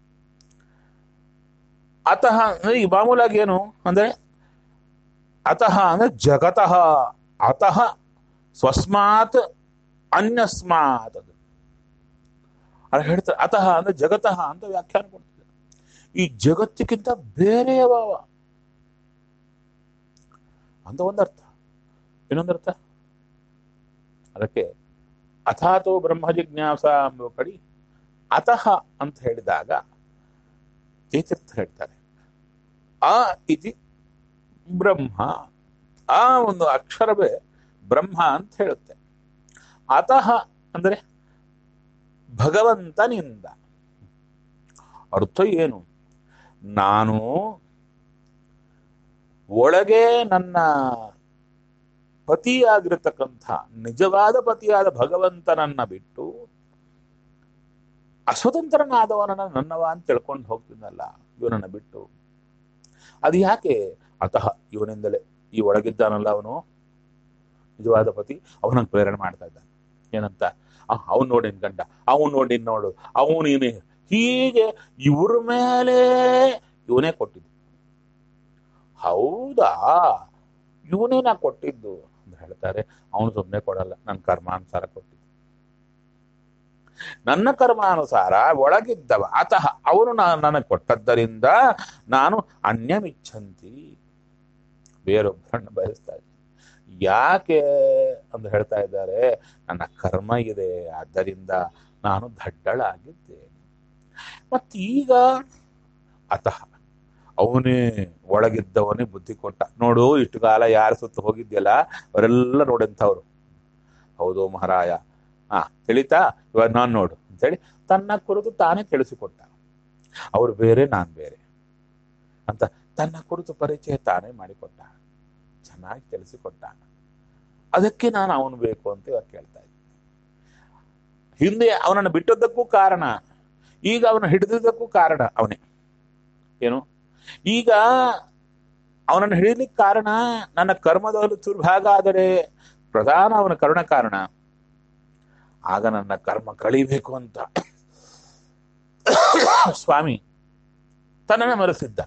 ಅತಃ ಅಂದ್ರೆ ಈ ಮಾಮೂಲಾಗಿ ಏನು ಅಂದ್ರೆ ಅತಃ ಅಂದ್ರೆ ಜಗತಃ ಅತಃ ಸ್ವಸ್ಮಾತ್ ಅನ್ಯಸ್ಮಾತ್ ಅದು ಅದು ಹೇಳ್ತಾರೆ ಅತಃ ಅಂದ್ರೆ ಜಗತಃ ಅಂತ ವ್ಯಾಖ್ಯಾನ ಕೊಡ್ತಾರೆ ಈ ಜಗತ್ತಿಗಿಂತ ಬೇರೆಯ ಭಾವ ಅಂತ ಒಂದರ್ಥ ಇನ್ನೊಂದರ್ಥ ಅದಕ್ಕೆ ಅಥಾತೋ ಬ್ರಹ್ಮ ಜಿಜ್ಞಾಸ ಎಂಬ ಕಡಿ ಅತಃ ಅಂತ ಹೇಳಿದಾಗ ಚೈತೀರ್ಥ ಹೇಳ್ತಾರೆ ಆ ಇತಿ ಬ್ರಹ್ಮ ಆ ಒಂದು ಅಕ್ಷರವೇ ಬ್ರಹ್ಮ ಅಂತ ಹೇಳುತ್ತೆ ಅತಃ ಅಂದ್ರೆ ಭಗವಂತನಿಂದ ಅರ್ಥ ಏನು ನಾನು ಒಳಗೆ ನನ್ನ ಪತಿಯಾಗಿರತಕ್ಕಂಥ ನಿಜವಾದ ಪತಿಯಾದ ಭಗವಂತನನ್ನ ಬಿಟ್ಟು ಅಸ್ವತಂತ್ರನಾದವನನ್ನ ನನ್ನವ ಅಂತ ತಿಳ್ಕೊಂಡು ಹೋಗ್ತೀನಲ್ಲ ಇವನನ್ನ ಬಿಟ್ಟು ಅದು ಯಾಕೆ ಅತಃ ಇವನಿಂದಲೇ ಈ ಒಳಗಿದ್ದಾನಲ್ಲ ಅವನು ನಿಜವಾದ ಪತಿ ಅವನನ್ನು ಪ್ರೇರಣೆ ಮಾಡ್ತಾ ಇದ್ದಾನೆ ಏನಂತ ಅವನು ನೋಡಿ ಗಂಡ ಅವನು ನೋಡಿ ನೋಡು ಅವನು ಹೀಗೆ ಇವ್ರ ಮೇಲೆ ಇವನೇ ಕೊಟ್ಟಿದ್ದು ಹೌದಾ ಇವನೇ ನಾ ಕೊಟ್ಟಿದ್ದು ಅಂತ ಹೇಳ್ತಾರೆ ಅವನು ಸುಮ್ಮನೆ ಕೊಡಲ್ಲ ನನ್ನ ಕರ್ಮಾನುಸಾರ ಕೊಟ್ಟಿದ್ದು ನನ್ನ ಕರ್ಮಾನುಸಾರ ಒಳಗಿದ್ದವ ಅತಃ ಅವನು ನನಗೆ ಕೊಟ್ಟದ್ದರಿಂದ ನಾನು ಅನ್ಯಮಿಚ್ಛಂತಿ ಬೇರೊಬ್ಬರನ್ನು ಬಯಸ್ತಾ ಇದ್ದೀನಿ ಯಾಕೆ ಅಂತ ಹೇಳ್ತಾ ಇದ್ದಾರೆ ನನ್ನ ಕರ್ಮ ಇದೆ ಆದ್ದರಿಂದ ನಾನು ದಡ್ಡಳಾಗಿದ್ದೇನೆ ಮತ್ತೀಗ ಅತಃ ಅವನೇ ಒಳಗಿದ್ದವನೇ ಬುದ್ಧಿ ಕೊಟ್ಟ ನೋಡು ಇಷ್ಟು ಕಾಲ ಯಾರು ಸುತ್ತ ಹೋಗಿದ್ಯಲ್ಲ ಅವರೆಲ್ಲ ನೋಡಂಥವ್ರು ಹೌದು ಮಹಾರಾಯ ಹಾ ತಿಳಿತಾ ಇವಾಗ ನಾನು ನೋಡು ಅಂತೇಳಿ ತನ್ನ ಕುರಿತು ತಾನೇ ತಿಳಿಸಿಕೊಟ್ಟ ಅವ್ರು ಬೇರೆ ನಾನು ಬೇರೆ ಅಂತ ತನ್ನ ಕುರಿತು ಪರಿಚಯ ತಾನೇ ಮಾಡಿಕೊಟ್ಟ ಚೆನ್ನಾಗಿ ತಿಳಿಸಿಕೊಟ್ಟ ಅದಕ್ಕೆ ನಾನು ಅವನು ಬೇಕು ಅಂತ ಇವಾಗ ಕೇಳ್ತಾ ಇದ್ದೀನಿ ಹಿಂದೆ ಅವನನ್ನು ಬಿಟ್ಟದ್ದಕ್ಕೂ ಕಾರಣ ಈಗ ಅವನು ಹಿಡಿದಿದ್ದಕ್ಕೂ ಕಾರಣ ಅವನೇ ಏನು ಈಗ ಅವನನ್ನು ಹಿಡಿಲಿಕ್ಕೆ ಕಾರಣ ನನ್ನ ಕರ್ಮದಲ್ಲಿ ಚುರ್ಭಾಗ ಆದರೆ ಪ್ರಧಾನ ಅವನ ಕರುಣ ಕಾರಣ ಆಗ ನನ್ನ ಕರ್ಮ ಕಳಿಬೇಕು ಅಂತ ಸ್ವಾಮಿ ತನ್ನನ್ನು ಮರೆಸಿದ್ದ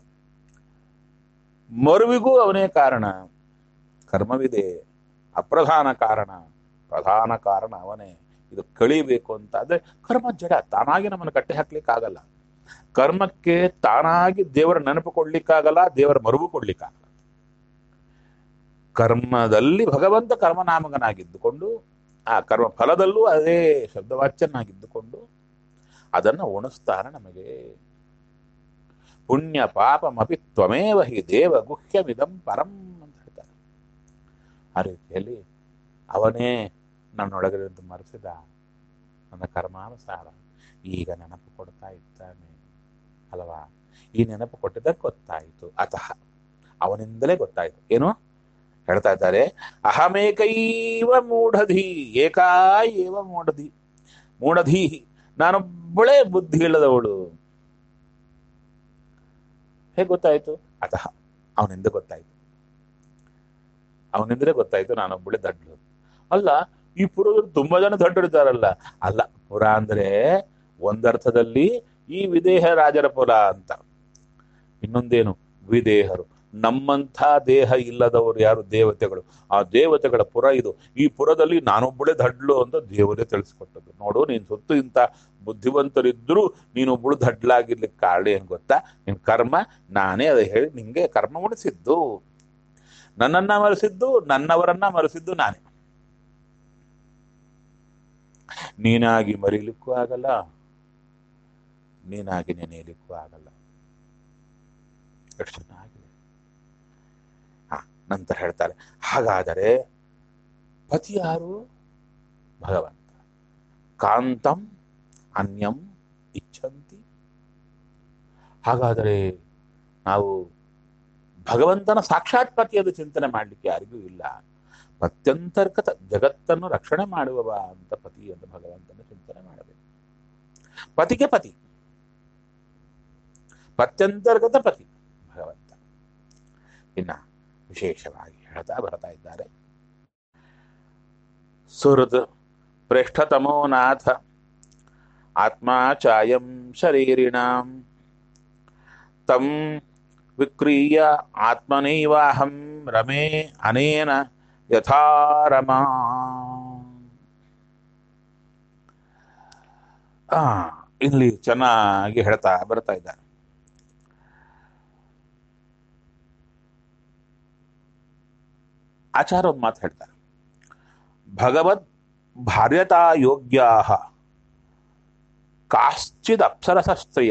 ಮರುವಿಗೂ ಅವನೇ ಕಾರಣ ಕರ್ಮವಿದೆ ಅಪ್ರಧಾನ ಕಾರಣ ಪ್ರಧಾನ ಕಾರಣ ಅವನೇ ಇದು ಕಳಿಬೇಕು ಅಂತ ಅಂದ್ರೆ ಕರ್ಮ ಜಡ ತಾನಾಗಿ ನಮ್ಮನ್ನು ಕಟ್ಟಿ ಹಾಕ್ಲಿಕ್ಕಾಗಲ್ಲ ಕರ್ಮಕ್ಕೆ ತಾನಾಗಿ ದೇವರ ನೆನಪು ಕೊಡ್ಲಿಕ್ಕಾಗಲ್ಲ ದೇವರ ಮರುವು ಕೊಡ್ಲಿಕ್ಕಾಗಲ್ಲ ಕರ್ಮದಲ್ಲಿ ಭಗವಂತ ಕರ್ಮನಾಮಕನಾಗಿದ್ದುಕೊಂಡು ಆ ಕರ್ಮ ಫಲದಲ್ಲೂ ಅದೇ ಶಬ್ದವಾಚ್ಯನಾಗಿದ್ದುಕೊಂಡು ಅದನ್ನು ಉಣಿಸ್ತಾನೆ ನಮಗೆ ಪುಣ್ಯ ಪಾಪಮಪಿ ತ್ವಮೇವ ಹಿ ದೇವ ಗುಹ್ಯಮಿದಂ ಪರಂ ಅಂತ ಹೇಳ್ತಾರೆ ಆ ರೀತಿಯಲ್ಲಿ ಅವನೇ ನನ್ನೊಳಗಿருந்து ಮರೆಸಿದ ನನ್ನ ಕರ್ಮಾನುಸಾರ ಈಗ ನೆನಪು ಕೊಡ್ತಾ ಇದ್ದಾನೆ ಅಲ್ವಾ ಈ ನೆನಪು ಕೊಟ್ಟಿದ್ದಕ್ಕೆ ಗೊತ್ತಾಯಿತು ಅತಃ ಅವನಿಂದಲೇ ಗೊತ್ತಾಯಿತು ಏನು ಹೇಳ್ತಾ ಇದ್ದಾರೆ ಅಹಮೇಕೈವ ಮೂಢಧಿ ಏಕಾ ಏವ ಮೂಢಧಿ ಮೂಢಧಿ ನಾನೊಬ್ಬಳೇ ಬುದ್ಧಿ ಇಲ್ಲದವಳು ಹೇಗೆ ಗೊತ್ತಾಯ್ತು ಅತಃ ಅವನಿಂದ ಗೊತ್ತಾಯ್ತು ಅವನಿಂದಲೇ ಗೊತ್ತಾಯ್ತು ನಾನೊಬ್ಬಳೆ ದಡ್ಡು ಅಲ್ಲ ಈ ಪುರದಲ್ಲಿ ತುಂಬಾ ಜನ ದಡ್ಡರಿದ್ದಾರಲ್ಲ ಅಲ್ಲ ಪುರ ಅಂದ್ರೆ ಒಂದರ್ಥದಲ್ಲಿ ಈ ವಿದೇಹ ರಾಜರ ಪುರ ಅಂತ ಇನ್ನೊಂದೇನು ವಿದೇಹರು ನಮ್ಮಂಥ ದೇಹ ಇಲ್ಲದವರು ಯಾರು ದೇವತೆಗಳು ಆ ದೇವತೆಗಳ ಪುರ ಇದು ಈ ಪುರದಲ್ಲಿ ನಾನೊಬ್ಬಳೆ ದಡ್ಲು ಅಂತ ದೇವರೇ ತಿಳಿಸ್ಕೊಟ್ಟದ್ದು ನೋಡು ನೀನ್ ಸುತ್ತು ಇಂಥ ಬುದ್ಧಿವಂತರಿದ್ರು ನೀನೊಬ್ಬಳು ದಡ್ಲಾಗಿರ್ಲಿಕ್ಕೆ ಕಾರಣ ಏನ್ ಗೊತ್ತಾ ನಿನ್ ಕರ್ಮ ನಾನೇ ಅದು ಹೇಳಿ ನಿಂಗೆ ಕರ್ಮ ಉಣಿಸಿದ್ದು ನನ್ನನ್ನ ಮರೆಸಿದ್ದು ನನ್ನವರನ್ನ ಮರೆಸಿದ್ದು ನಾನೇ ನೀನಾಗಿ ಮರಿಲಿಕ್ಕೂ ಆಗಲ್ಲ ನೀನಾಗಿ ನೆನೆಯಲಿಕ್ಕೂ ಆಗಲ್ಲ ಎಷ್ಟು ಚೆನ್ನಾಗಿದೆ ಹಾ ನಂತರ ಹೇಳ್ತಾರೆ ಹಾಗಾದರೆ ಪತಿ ಯಾರು ಭಗವಂತ ಕಾಂತಂ ಅನ್ಯಂ ಇಚ್ಛಂತಿ ಹಾಗಾದರೆ ನಾವು ಭಗವಂತನ ಸಾಕ್ಷಾತ್ ಪತಿಯದು ಚಿಂತನೆ ಮಾಡಲಿಕ್ಕೆ ಯಾರಿಗೂ ಇಲ್ಲ ಪತ್ಯಂತರ್ಗತ ಜಗತ್ತನ್ನು ರಕ್ಷಣೆ ಮಾಡುವವ ಅಂತ ಪತಿ ಅಂತ ಭಗವಂತನ ಚಿಂತನೆ ಮಾಡಬೇಕು ಪತಿಗೆ ಪತಿ ಪತ್ಯಂತರ್ಗತ ಪತಿ ಭಗವಂತ ಇನ್ನ ವಿಶೇಷವಾಗಿ ಹೇಳ್ತಾ ಬರ್ತಾ ಇದ್ದಾರೆ ಸುಹೃದ್ ಪ್ರೇಷ್ಠತಮೋ ನಾಥ ಆತ್ಮ ಚಾಯಂ ಶರೀರಿಣಾಂ ತಂ ವಿಕ್ರೀಯ ಆತ್ಮನೈವಾಹಂ ರಮೇ ಅನೇನ ಯಥಾ ರಮಾ ಆ ಇಲ್ಲಿ ಚೆನ್ನಾಗಿ ಹೇಳ್ತಾ ಬರ್ತಾ ಇದ್ದಾರೆ ಆಚಾರ ಒಂದು ಮಾತು ಹೇಳ್ತಾರೆ ಭಗವದ್ ಭಾರ್ಯತಾ ಯೋಗ್ಯಾ ಕಾಶ್ಚಿದ್ ಅಪ್ಸರಸ ಸ್ತ್ರೀಯ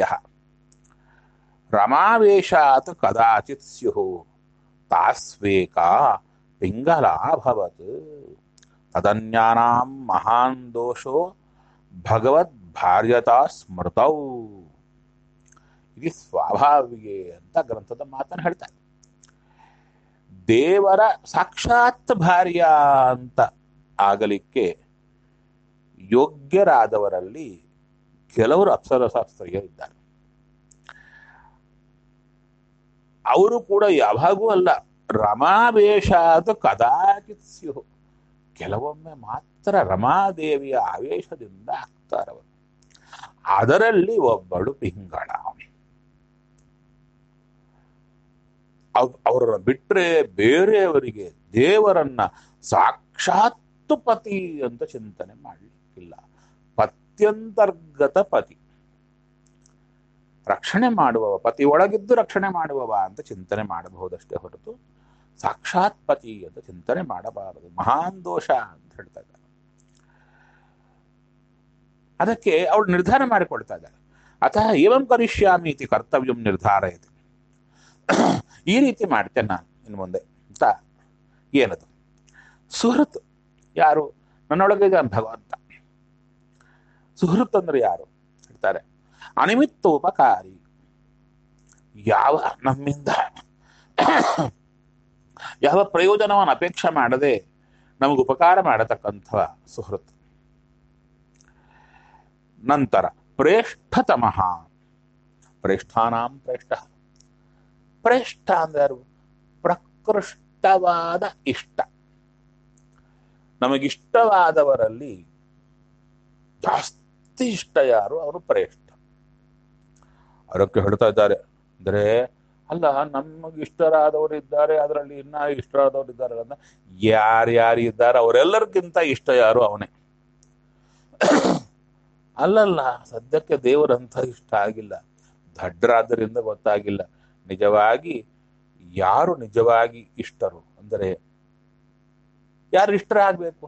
ರಮಾವೇಶಾತ್ ಕದಾಚಿತ್ ಸ್ಯು ತಾಸ್ವೇಕಾ ಪಿಂಗಲಾಭವತ್ ತದನ್ಯಾನಾಂ ಮಹಾನ್ ದೋಷೋ ಭಗವದ್ ಭಾರ್ಯತಾ ಸ್ಮೃತೌ ಇದು ಸ್ವಾಭಾವಿಗೆ ಅಂತ ಗ್ರಂಥದ ಮಾತನ್ನು ಹೇಳ್ತಾರೆ ದೇವರ ಸಾಕ್ಷಾತ್ ಭಾರ್ಯ ಅಂತ ಆಗಲಿಕ್ಕೆ ಯೋಗ್ಯರಾದವರಲ್ಲಿ ಕೆಲವರು ಅಪ್ಸರಶಾಸ್ತ್ರೀಯರು ಇದ್ದಾರೆ ಅವರು ಕೂಡ ಯಾವಾಗೂ ಅಲ್ಲ ರಮಾವೇಶಾದ ಕದಾಚಿತ್ ಸ್ಯು ಕೆಲವೊಮ್ಮೆ ಮಾತ್ರ ರಮಾದೇವಿಯ ಆವೇಶದಿಂದ ಆಗ್ತಾರವರು ಅದರಲ್ಲಿ ಒಬ್ಬಳು ಪಿಂಗಳ ಅವರನ್ನ ಬಿಟ್ರೆ ಬೇರೆಯವರಿಗೆ ದೇವರನ್ನ ಸಾಕ್ಷಾತ್ ಪತಿ ಅಂತ ಚಿಂತನೆ ಮಾಡಲಿಕ್ಕಿಲ್ಲ ಪತ್ಯಂತರ್ಗತ ಪತಿ ರಕ್ಷಣೆ ಮಾಡುವವ ಪತಿ ಒಳಗಿದ್ದು ರಕ್ಷಣೆ ಮಾಡುವವ ಅಂತ ಚಿಂತನೆ ಮಾಡಬಹುದಷ್ಟೇ ಹೊರತು ಸಾಕ್ಷಾತ್ ಪತಿ ಅಂತ ಚಿಂತನೆ ಮಾಡಬಾರದು ಮಹಾನ್ ದೋಷ ಅಂತ ಹೇಳ್ತಾ ಇದ್ದಾರೆ ಅದಕ್ಕೆ ಅವಳು ನಿರ್ಧಾರ ಮಾಡಿಕೊಳ್ತಾ ಇದ್ದಾಳೆ ಅತಃ ಏವಂ ಕರಿಷ್ಯಾಮಿ ಇತಿ ಕರ್ತವ್ಯಂ ನಿರ್ಧಾರಯತಿ ಈ ರೀತಿ ಮಾಡ್ತೇನೆ ನಾನು ಇನ್ನು ಮುಂದೆ ಅಂತ ಏನದು ಸುಹೃತ್ ಯಾರು ನನ್ನೊಳಗೆ ಭಗವಂತ ಸುಹೃತ್ ಅಂದ್ರೆ ಯಾರು ಹೇಳ್ತಾರೆ ಅನಿಮಿತ್ತ ಉಪಕಾರಿ ಯಾವ ನಮ್ಮಿಂದ ಯಾವ ಪ್ರಯೋಜನವನ್ನು ಅಪೇಕ್ಷೆ ಮಾಡದೆ ನಮಗೆ ಉಪಕಾರ ಮಾಡತಕ್ಕಂಥ ಸುಹೃತ್ ನಂತರ ಪ್ರೇಷ್ಠತಮಃ ಪ್ರೇಷ್ಠಾನಾಂ ಪ್ರೇಷ್ಠ ಪ್ರೇಷ್ಠ ಅಂದ್ರೆ ಯಾರು ಪ್ರಕೃಷ್ಟವಾದ ಇಷ್ಟ ನಮಗಿಷ್ಟವಾದವರಲ್ಲಿ ಜಾಸ್ತಿ ಇಷ್ಟ ಯಾರು ಅವರು ಪ್ರೇಷ್ಠ ಅದಕ್ಕೆ ಹೇಳ್ತಾ ಇದ್ದಾರೆ ಅಂದ್ರೆ ಅಲ್ಲ ನಮಗೆ ಇಷ್ಟರಾದವರು ಇದ್ದಾರೆ ಅದರಲ್ಲಿ ಇನ್ನ ಇಷ್ಟರಾದವರು ಇದ್ದಾರೆ ಅಂತ ಯಾರ್ಯಾರು ಇದ್ದಾರೆ ಅವರೆಲ್ಲರಿಗಿಂತ ಇಷ್ಟ ಯಾರು ಅವನೇ ಅಲ್ಲಲ್ಲ ಸದ್ಯಕ್ಕೆ ದೇವರಂತ ಇಷ್ಟ ಆಗಿಲ್ಲ ದಡ್ಡರಾದ್ದರಿಂದ ಗೊತ್ತಾಗಿಲ್ಲ ನಿಜವಾಗಿ ಯಾರು ನಿಜವಾಗಿ ಇಷ್ಟರು ಅಂದರೆ ಯಾರು ಇಷ್ಟರಾಗಬೇಕು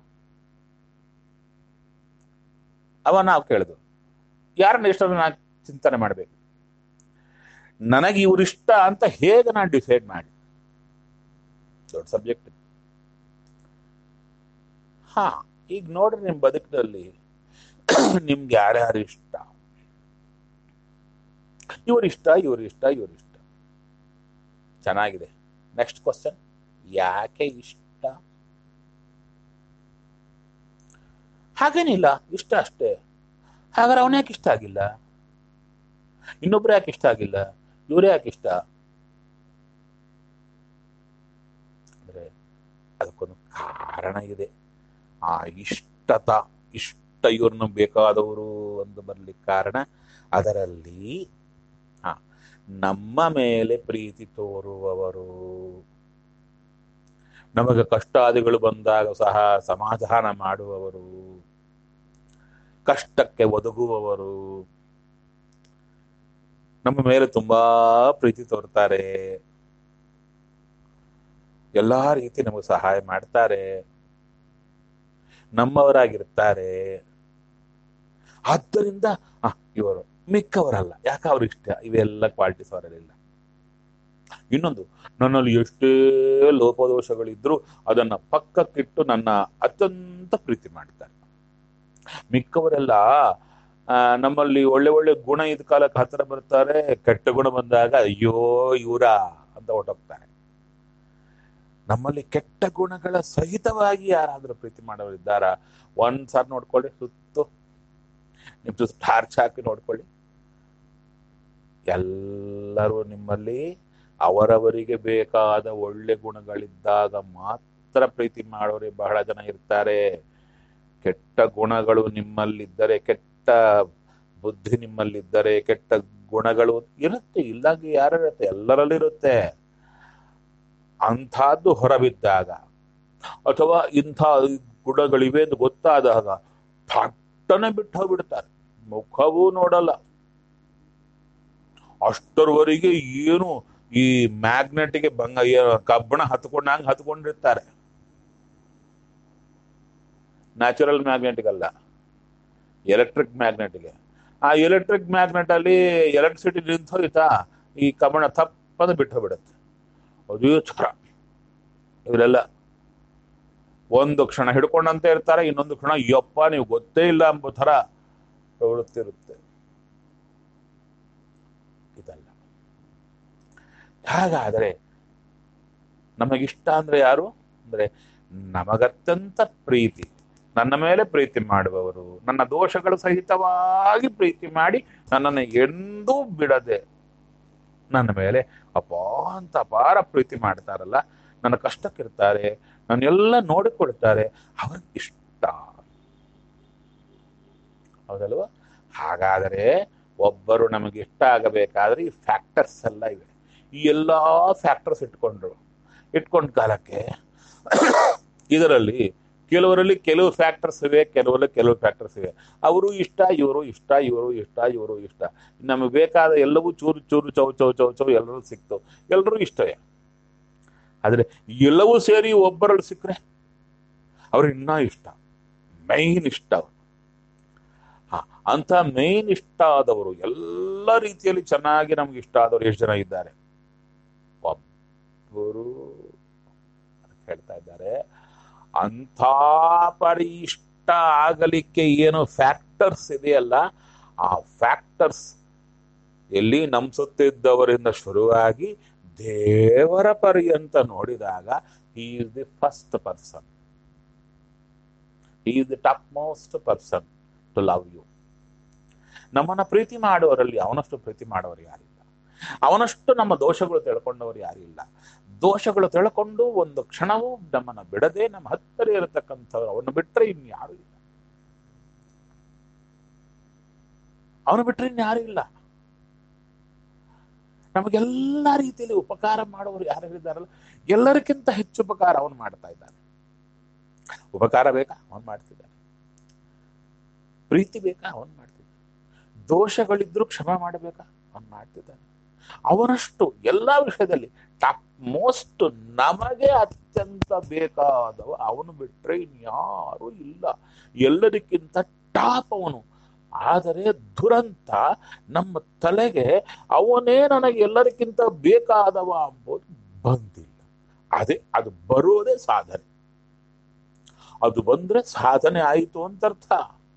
ಅವ ನಾವು ಕೇಳಿದ್ರು ಯಾರನ್ನ ಇಷ್ಟ ನಾನು ಚಿಂತನೆ ಮಾಡಬೇಕು ನನಗೆ ಇವರಿಷ್ಟ ಅಂತ ಹೇಗೆ ನಾನು ಡಿಸೈಡ್ ಮಾಡಿ ದೊಡ್ಡ ಸಬ್ಜೆಕ್ಟ್ ಹಾ ಈಗ ನೋಡ್ರಿ ನಿಮ್ ಬದುಕಿನಲ್ಲಿ ನಿಮ್ಗೆ ಯಾರ್ಯಾರು ಇಷ್ಟ ಇವರಿಷ್ಟ ಇವರಿಷ್ಟ ಇವರಿಷ್ಟ ಚೆನ್ನಾಗಿದೆ ನೆಕ್ಸ್ಟ್ ಕ್ವಶನ್ ಯಾಕೆ ಇಷ್ಟ ಹಾಗೇನಿಲ್ಲ ಇಷ್ಟ ಅಷ್ಟೇ ಹಾಗಾದ್ರೆ ಅವನ ಯಾಕೆ ಇಷ್ಟ ಆಗಿಲ್ಲ ಇನ್ನೊಬ್ರು ಯಾಕೆ ಇಷ್ಟ ಆಗಿಲ್ಲ ಇವ್ರು ಯಾಕೆ ಇಷ್ಟ ಅಂದ್ರೆ ಅದಕ್ಕೊಂದು ಕಾರಣ ಇದೆ ಆ ಇಷ್ಟತ ಇಷ್ಟ ಇವ್ರನ್ನ ಬೇಕಾದವರು ಒಂದು ಬರ್ಲಿಕ್ಕೆ ಕಾರಣ ಅದರಲ್ಲಿ ಹ ನಮ್ಮ ಮೇಲೆ ಪ್ರೀತಿ ತೋರುವವರು ನಮಗೆ ಕಷ್ಟಾದಿಗಳು ಬಂದಾಗ ಸಹ ಸಮಾಧಾನ ಮಾಡುವವರು ಕಷ್ಟಕ್ಕೆ ಒದಗುವವರು ನಮ್ಮ ಮೇಲೆ ತುಂಬಾ ಪ್ರೀತಿ ತೋರ್ತಾರೆ ಎಲ್ಲಾ ರೀತಿ ನಮಗೆ ಸಹಾಯ ಮಾಡ್ತಾರೆ ನಮ್ಮವರಾಗಿರ್ತಾರೆ ಆದ್ದರಿಂದ ಆ, ಇವರು ಮಿಕ್ಕವರಲ್ಲ ಯಾಕೆ ಅವ್ರು ಇಷ್ಟ ಇವೆಲ್ಲ ಕ್ವಾಲಿಟೀಸ್ ಅವರಲ್ಲಿಲ್ಲ ಇನ್ನೊಂದು ನನ್ನಲ್ಲಿ ಎಷ್ಟೇ ಲೋಪದೋಷಗಳಿದ್ರು ಅದನ್ನ ಪಕ್ಕಕ್ಕಿಟ್ಟು ನನ್ನ ಅತ್ಯಂತ ಪ್ರೀತಿ ಮಾಡ್ತಾರೆ ಮಿಕ್ಕವರೆಲ್ಲ ಆ, ನಮ್ಮಲ್ಲಿ ಒಳ್ಳೆ ಒಳ್ಳೆ ಗುಣ ಇದ್ ಕಾಲಕ್ಕೆ ಹತ್ತಿರ ಬರ್ತಾರೆ ಕೆಟ್ಟ ಗುಣ ಬಂದಾಗ ಅಯ್ಯೋ ಇವರ ಅಂತ ಹೊಟ್ಟೋಗ್ತಾರೆ ನಮ್ಮಲ್ಲಿ ಕೆಟ್ಟ ಗುಣಗಳ ಸಹಿತವಾಗಿ ಯಾರಾದ್ರೂ ಪ್ರೀತಿ ಮಾಡೋರಿದ್ದಾರ ಒಂದ್ ಸಾರಿ ನೋಡ್ಕೊಳ್ಳಿ ಸುತ್ತು ನಿಮ್ ಸುತ್ತ ಟಾರ್ಚ್ ಹಾಕಿ ನೋಡ್ಕೊಳ್ಳಿ ಎಲ್ಲರೂ ನಿಮ್ಮಲ್ಲಿ ಅವರವರಿಗೆ ಬೇಕಾದ ಒಳ್ಳೆ ಗುಣಗಳಿದ್ದಾಗ ಮಾತ್ರ ಪ್ರೀತಿ ಮಾಡೋರೆ ಬಹಳ ಜನ ಇರ್ತಾರೆ ಕೆಟ್ಟ ಗುಣಗಳು ನಿಮ್ಮಲ್ಲಿದ್ದರೆ ಕೆಟ್ಟ ಬುದ್ಧಿ ನಿಮ್ಮಲ್ಲಿದ್ದರೆ ಕೆಟ್ಟ ಗುಣಗಳು ಇರುತ್ತೆ ಇಲ್ಲಾಂಗೆ ಯಾರು ಇರುತ್ತೆ ಎಲ್ಲರಲ್ಲಿರುತ್ತೆ ಅಂಥದ್ದು ಹೊರಬಿದ್ದಾಗ ಅಥವಾ ಇಂಥ ಗುಣಗಳಿವೆ ಎಂದು ಗೊತ್ತಾದಾಗ ಥಟ್ಟನೆ ಬಿಟ್ಟು ಹೋಗ್ಬಿಡ್ತಾರೆ ಮುಖವೂ ನೋಡಲ್ಲ ಅಷ್ಟರವರೆಗೆ ಏನು ಈ ಮ್ಯಾಗ್ನೆಟ್ಗೆ ಬಂಗ ಏನು ಕಬ್ಬಣ ಹತ್ಕೊಂಡಂಗೆ ಹತ್ಕೊಂಡಿರ್ತಾರೆ ನ್ಯಾಚುರಲ್ ಮ್ಯಾಗ್ನೆಟಿಕ್ ಅಲ್ಲ ಎಲೆಕ್ಟ್ರಿಕ್ ಮ್ಯಾಗ್ನೆಟ್ಗೆ ಆ ಎಲೆಕ್ಟ್ರಿಕ್ ಮ್ಯಾಗ್ನೆಟ್ ಅಲ್ಲಿ ಎಲೆಕ್ಟ್ರಿಸಿಟಿ ನಿಂತು ಹೋಯ್ತಾ ಈ ಕಬ್ಬಣ ತಪ್ಪಂದು ಬಿಟ್ಟು ಹೋಗ್ಬಿಡುತ್ತೆ ಅದೇ ಥರ ಇವರೆಲ್ಲ ಒಂದು ಕ್ಷಣ ಹಿಡ್ಕೊಂಡಂತೆ ಇರ್ತಾರೆ ಇನ್ನೊಂದು ಕ್ಷಣ ಯಪ್ಪ ನೀವು ಗೊತ್ತೇ ಇಲ್ಲ ಎಂಬ ಥರ ಪ್ರವೃತ್ತಿರುತ್ತೆ ಇದಲ್ಲ ಹಾಗಾದರೆ ನಮಗಿಷ್ಟ ಅಂದ್ರೆ ಯಾರು ಅಂದ್ರೆ ನಮಗತ್ಯಂತ ಪ್ರೀತಿ ನನ್ನ ಮೇಲೆ ಪ್ರೀತಿ ಮಾಡುವವರು ನನ್ನ ದೋಷಗಳು ಸಹಿತವಾಗಿ ಪ್ರೀತಿ ಮಾಡಿ ನನ್ನನ್ನು ಎಂದೂ ಬಿಡದೆ ನನ್ನ ಮೇಲೆ ಅಪಾಂತ ಅಪಾರ ಪ್ರೀತಿ ಮಾಡ್ತಾರಲ್ಲ ನನ್ನ ಕಷ್ಟಕ್ಕಿರ್ತಾರೆ ನನ್ನೆಲ್ಲ ನೋಡಿಕೊಳ್ತಾರೆ ಅವ್ರಿಗೆ ಇಷ್ಟ ಹೌದಲ್ವ ಹಾಗಾದರೆ ಒಬ್ಬರು ನಮಗೆ ಇಷ್ಟ ಆಗಬೇಕಾದ್ರೆ ಈ ಫ್ಯಾಕ್ಟರ್ಸ್ ಎಲ್ಲ ಇವೆ ಈ ಎಲ್ಲಾ ಫ್ಯಾಕ್ಟರ್ಸ್ ಇಟ್ಕೊಂಡ್ರು ಇಟ್ಕೊಂಡ ಕಾಲಕ್ಕೆ ಇದರಲ್ಲಿ ಕೆಲವರಲ್ಲಿ ಕೆಲವು ಫ್ಯಾಕ್ಟರ್ಸ್ ಇವೆ ಕೆಲವರಲ್ಲಿ ಕೆಲವು ಫ್ಯಾಕ್ಟರ್ಸ್ ಇವೆ ಅವರು ಇಷ್ಟ ಇವರು ಇಷ್ಟ ಇವರು ಇಷ್ಟ ಇವರು ಇಷ್ಟ ನಮಗೆ ಬೇಕಾದ ಎಲ್ಲವೂ ಚೂರು ಚೂರು ಚೌ ಚೌ ಚೌ ಚೌ ಎಲ್ಲರೂ ಸಿಕ್ತು ಎಲ್ಲರೂ ಇಷ್ಟವೇ ಆದ್ರೆ ಎಲ್ಲವೂ ಸೇರಿ ಒಬ್ಬರಲ್ಲಿ ಸಿಕ್ಕರೆ ಅವ್ರು ಇನ್ನೂ ಇಷ್ಟ ಮೈನ್ ಇಷ್ಟ ಅವ್ರು ಹಾ ಅಂತ ಮೈನ್ ಇಷ್ಟ ಆದವರು ಎಲ್ಲ ರೀತಿಯಲ್ಲಿ ಚೆನ್ನಾಗಿ ನಮ್ಗೆ ಇಷ್ಟ ಆದವರು ಎಷ್ಟು ಜನ ಇದ್ದಾರೆ ಒಬ್ಬರು ಅಂತ ಹೇಳ್ತಾ ಇದ್ದಾರೆ ಅಂಥ ಪರಿ ಇಷ್ಟ ಆಗಲಿಕ್ಕೆ ಏನು ಫ್ಯಾಕ್ಟರ್ಸ್ ಇದೆಯಲ್ಲ ಆ ಫ್ಯಾಕ್ಟರ್ಸ್ ಎಲ್ಲಿ ನಮ್ ಸುತ್ತಿದ್ದವರಿಂದ ಶುರುವಾಗಿ ದೇವರ ಪರ್ಯಂತ ನೋಡಿದಾಗ he is the first person he is the top most person to love you ನಮ್ಮನ್ನ ಪ್ರೀತಿ ಮಾಡುವವರಲ್ಲಿ ಅವನಷ್ಟು ಪ್ರೀತಿ ಮಾಡೋರು ಯಾರಿಲ್ಲ ಅವನಷ್ಟು ನಮ್ಮ ದೋಷಗಳು ತಿಳ್ಕೊಂಡವರು ಯಾರಿಲ್ಲ ದೋಷಗಳು ತಿಳ್ಕೊಂಡು ಒಂದು ಕ್ಷಣವೂ ನಮ್ಮನ್ನ ಬಿಡದೆ ನಮ್ಮ ಹತ್ತಿರ ಇರತಕ್ಕಂಥವ್ರು ಅವನು ಬಿಟ್ರೆ ಇನ್ಯಾರು ಇಲ್ಲ ಅವನು ಬಿಟ್ರೆ ಇನ್ಯಾರು ಇಲ್ಲ ನಮಗೆಲ್ಲ ರೀತಿಯಲ್ಲಿ ಉಪಕಾರ ಮಾಡುವವರು ಯಾರು ಇದ್ದಾರಲ್ಲ ಎಲ್ಲರಿಗಿಂತ ಹೆಚ್ಚು ಉಪಕಾರ ಅವನು ಮಾಡ್ತಾ ಇದ್ದಾನೆ ಉಪಕಾರ ಬೇಕಾ ಅವನು ಮಾಡ್ತಿದ್ದಾನೆ ಪ್ರೀತಿ ಬೇಕಾ ಅವನು ಮಾಡ್ತಿದ್ದಾನೆ ದೋಷಗಳಿದ್ರು ಕ್ಷಮ ಮಾಡಬೇಕಾ ಅವನು ಮಾಡ್ತಿದ್ದಾನೆ ಅವನಷ್ಟು ಎಲ್ಲಾ ವಿಷಯದಲ್ಲಿ ಟಾಪ್ ಮೋಸ್ಟ್ ನಮಗೆ ಅತ್ಯಂತ ಬೇಕಾದವ ಅವನು ಬಿಟ್ರೆ ಇನ್ಯಾರು ಇಲ್ಲ ಎಲ್ಲದಕ್ಕಿಂತ ಟಾಪ್ ಅವನು ಆದರೆ ದುರಂತ ನಮ್ಮ ತಲೆಗೆ ಅವನೇ ನನಗೆ ಎಲ್ಲರಿಗಿಂತ ಬೇಕಾದವ ಅಂಬೋದು ಬಂದಿಲ್ಲ ಅದೇ ಅದು ಬರೋದೇ ಸಾಧನೆ ಅದು ಬಂದ್ರೆ ಸಾಧನೆ ಆಯಿತು ಅಂತ ಅರ್ಥ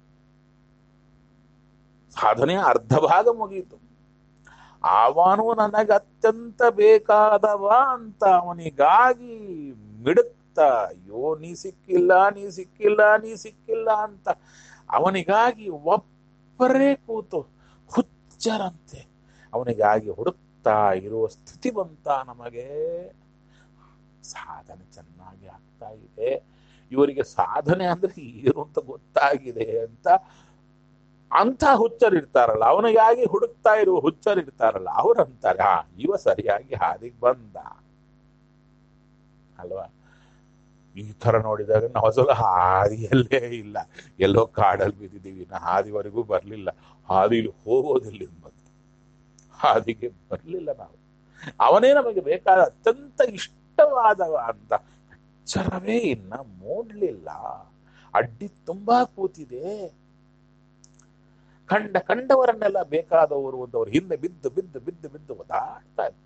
ಸಾಧನೆಯ ಅರ್ಧ ಭಾಗ ಮುಗಿಯಿತು ಅವನು ನನಗೆ ಅತ್ಯಂತ ಬೇಕಾದವ ಅಂತ ಅವನಿಗಾಗಿ ಮಿಡುಕ್ತ ಅಯ್ಯೋ ನೀ ಸಿಕ್ಕಿಲ್ಲ ನೀ ಸಿಕ್ಕಿಲ್ಲ ನೀ ಸಿಕ್ಕಿಲ್ಲ ಅಂತ ಅವನಿಗಾಗಿ ಒಬ್ಬರೇ ಕೂತು ಹುಚ್ಚರಂತೆ ಅವನಿಗಾಗಿ ಹುಡುಕ್ತಾ ಇರುವ ಸ್ಥಿತಿ ಬಂತ ನಮಗೆ ಸಾಧನೆ ಚೆನ್ನಾಗಿ ಆಗ್ತಾ ಇದೆ ಇವರಿಗೆ ಸಾಧನೆ ಅಂದ್ರೆ ಏನು ಅಂತ ಗೊತ್ತಾಗಿದೆ ಅಂತ ಅಂತ ಹುಚ್ಚರಿರ್ತಾರಲ್ಲ ಅವನಿಗಾಗಿ ಹುಡುಕ್ತಾ ಇರುವ ಹುಚ್ಚರಿರ್ತಾರಲ್ಲ ಅವ್ರಂತಾರೆ ಹಾ ಇವ ಸರಿಯಾಗಿ ಹಾದಿಗೆ ಬಂದ ಅಲ್ವಾ ಈ ತರ ನೋಡಿದಾಗ ನಾವು ಅಸಲು ಹಾದಿಯಲ್ಲೇ ಇಲ್ಲ ಎಲ್ಲೋ ಕಾಡಲ್ಲಿ ಬಿದ್ದಿದ್ದೀವಿ ನಾ ಹಾದಿವರೆಗೂ ಬರ್ಲಿಲ್ಲ ಹಾದಿಲಿ ಹೋಗೋದಿಲ್ಲ ಬಂತು ಹಾದಿಗೆ ಬರ್ಲಿಲ್ಲ ನಾವು ಅವನೇ ನಮಗೆ ಬೇಕಾದ ಅತ್ಯಂತ ಇಷ್ಟವಾದವ ಅಂತ ಎಚ್ಚರವೇ ಇನ್ನ ಮೂಡ್ಲಿಲ್ಲ ಅಡ್ಡಿ ತುಂಬಾ ಕೂತಿದೆ ಕಂಡ ಕಂಡವರನ್ನೆಲ್ಲ ಬೇಕಾದವರು ಒಂದವರು ಹಿಂದೆ ಬಿದ್ದು ಬಿದ್ದು ಬಿದ್ದು ಬಿದ್ದು ಒದಾಡ್ತಾ ಇರ್ತೀವಿ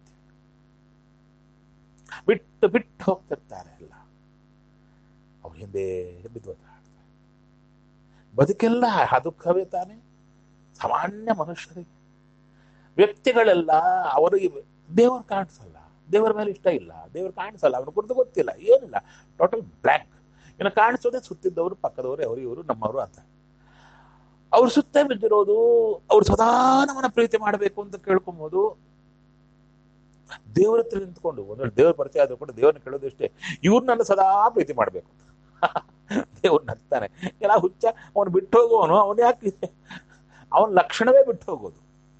ಬಿಟ್ಟು ಬಿಟ್ಟು ಹೋಗ್ತಿರ್ತಾರೆ ಎಲ್ಲ ಅವ್ರ ಹಿಂದೆ ಬಿದ್ದು ಒದಾಡ್ತಾರೆ ಬದುಕೆಲ್ಲ ಆ ದುಃಖವೇ ತಾನೆ ಸಾಮಾನ್ಯ ಮನುಷ್ಯರಿಗೆ ವ್ಯಕ್ತಿಗಳೆಲ್ಲ ಅವರಿಗೆ ದೇವರು ಕಾಣಿಸಲ್ಲ ದೇವರ ಮೇಲೆ ಇಷ್ಟ ಇಲ್ಲ ದೇವರು ಕಾಣಿಸಲ್ಲ ಅವನ ಕುರಿತು ಗೊತ್ತಿಲ್ಲ ಏನಿಲ್ಲ ಟೋಟಲ್ ಬ್ಲ್ಯಾಕ್ ಇನ್ನು ಕಾಣಿಸೋದೇ ಸುತ್ತಿದ್ದವರು ಪಕ್ಕದವರು ಅವರು ಇವರು ನಮ್ಮವರು ಅಂತ ಅವ್ರ ಸುತ್ತ ಬಿದ್ದಿರೋದು ಅವ್ರು ಸದಾ ನಮ್ಮನ್ನ ಪ್ರೀತಿ ಮಾಡಬೇಕು ಅಂತ ಕೇಳ್ಕೊಬೋದು ದೇವರ ಹತ್ರ ನಿಂತ್ಕೊಂಡು ಒಂದು ದೇವ್ರ ಪರಿಚಯ ಆದ್ರೂ ಕೂಡ ದೇವ್ರನ್ನ ಕೇಳೋದು ಇಷ್ಟೇ ಇವ್ರು ನನ್ನ ಸದಾ ಪ್ರೀತಿ ಮಾಡ್ಬೇಕು ದೇವ್ರು ನಗ್ತಾನೆ ಎಲ್ಲ ಹುಚ್ಚ ಅವನು ಬಿಟ್ಟು ಹೋಗುವವನು ಅವನು ಯಾಕೆ ಅವನ ಲಕ್ಷಣವೇ ಬಿಟ್ಟು ಹೋಗೋದು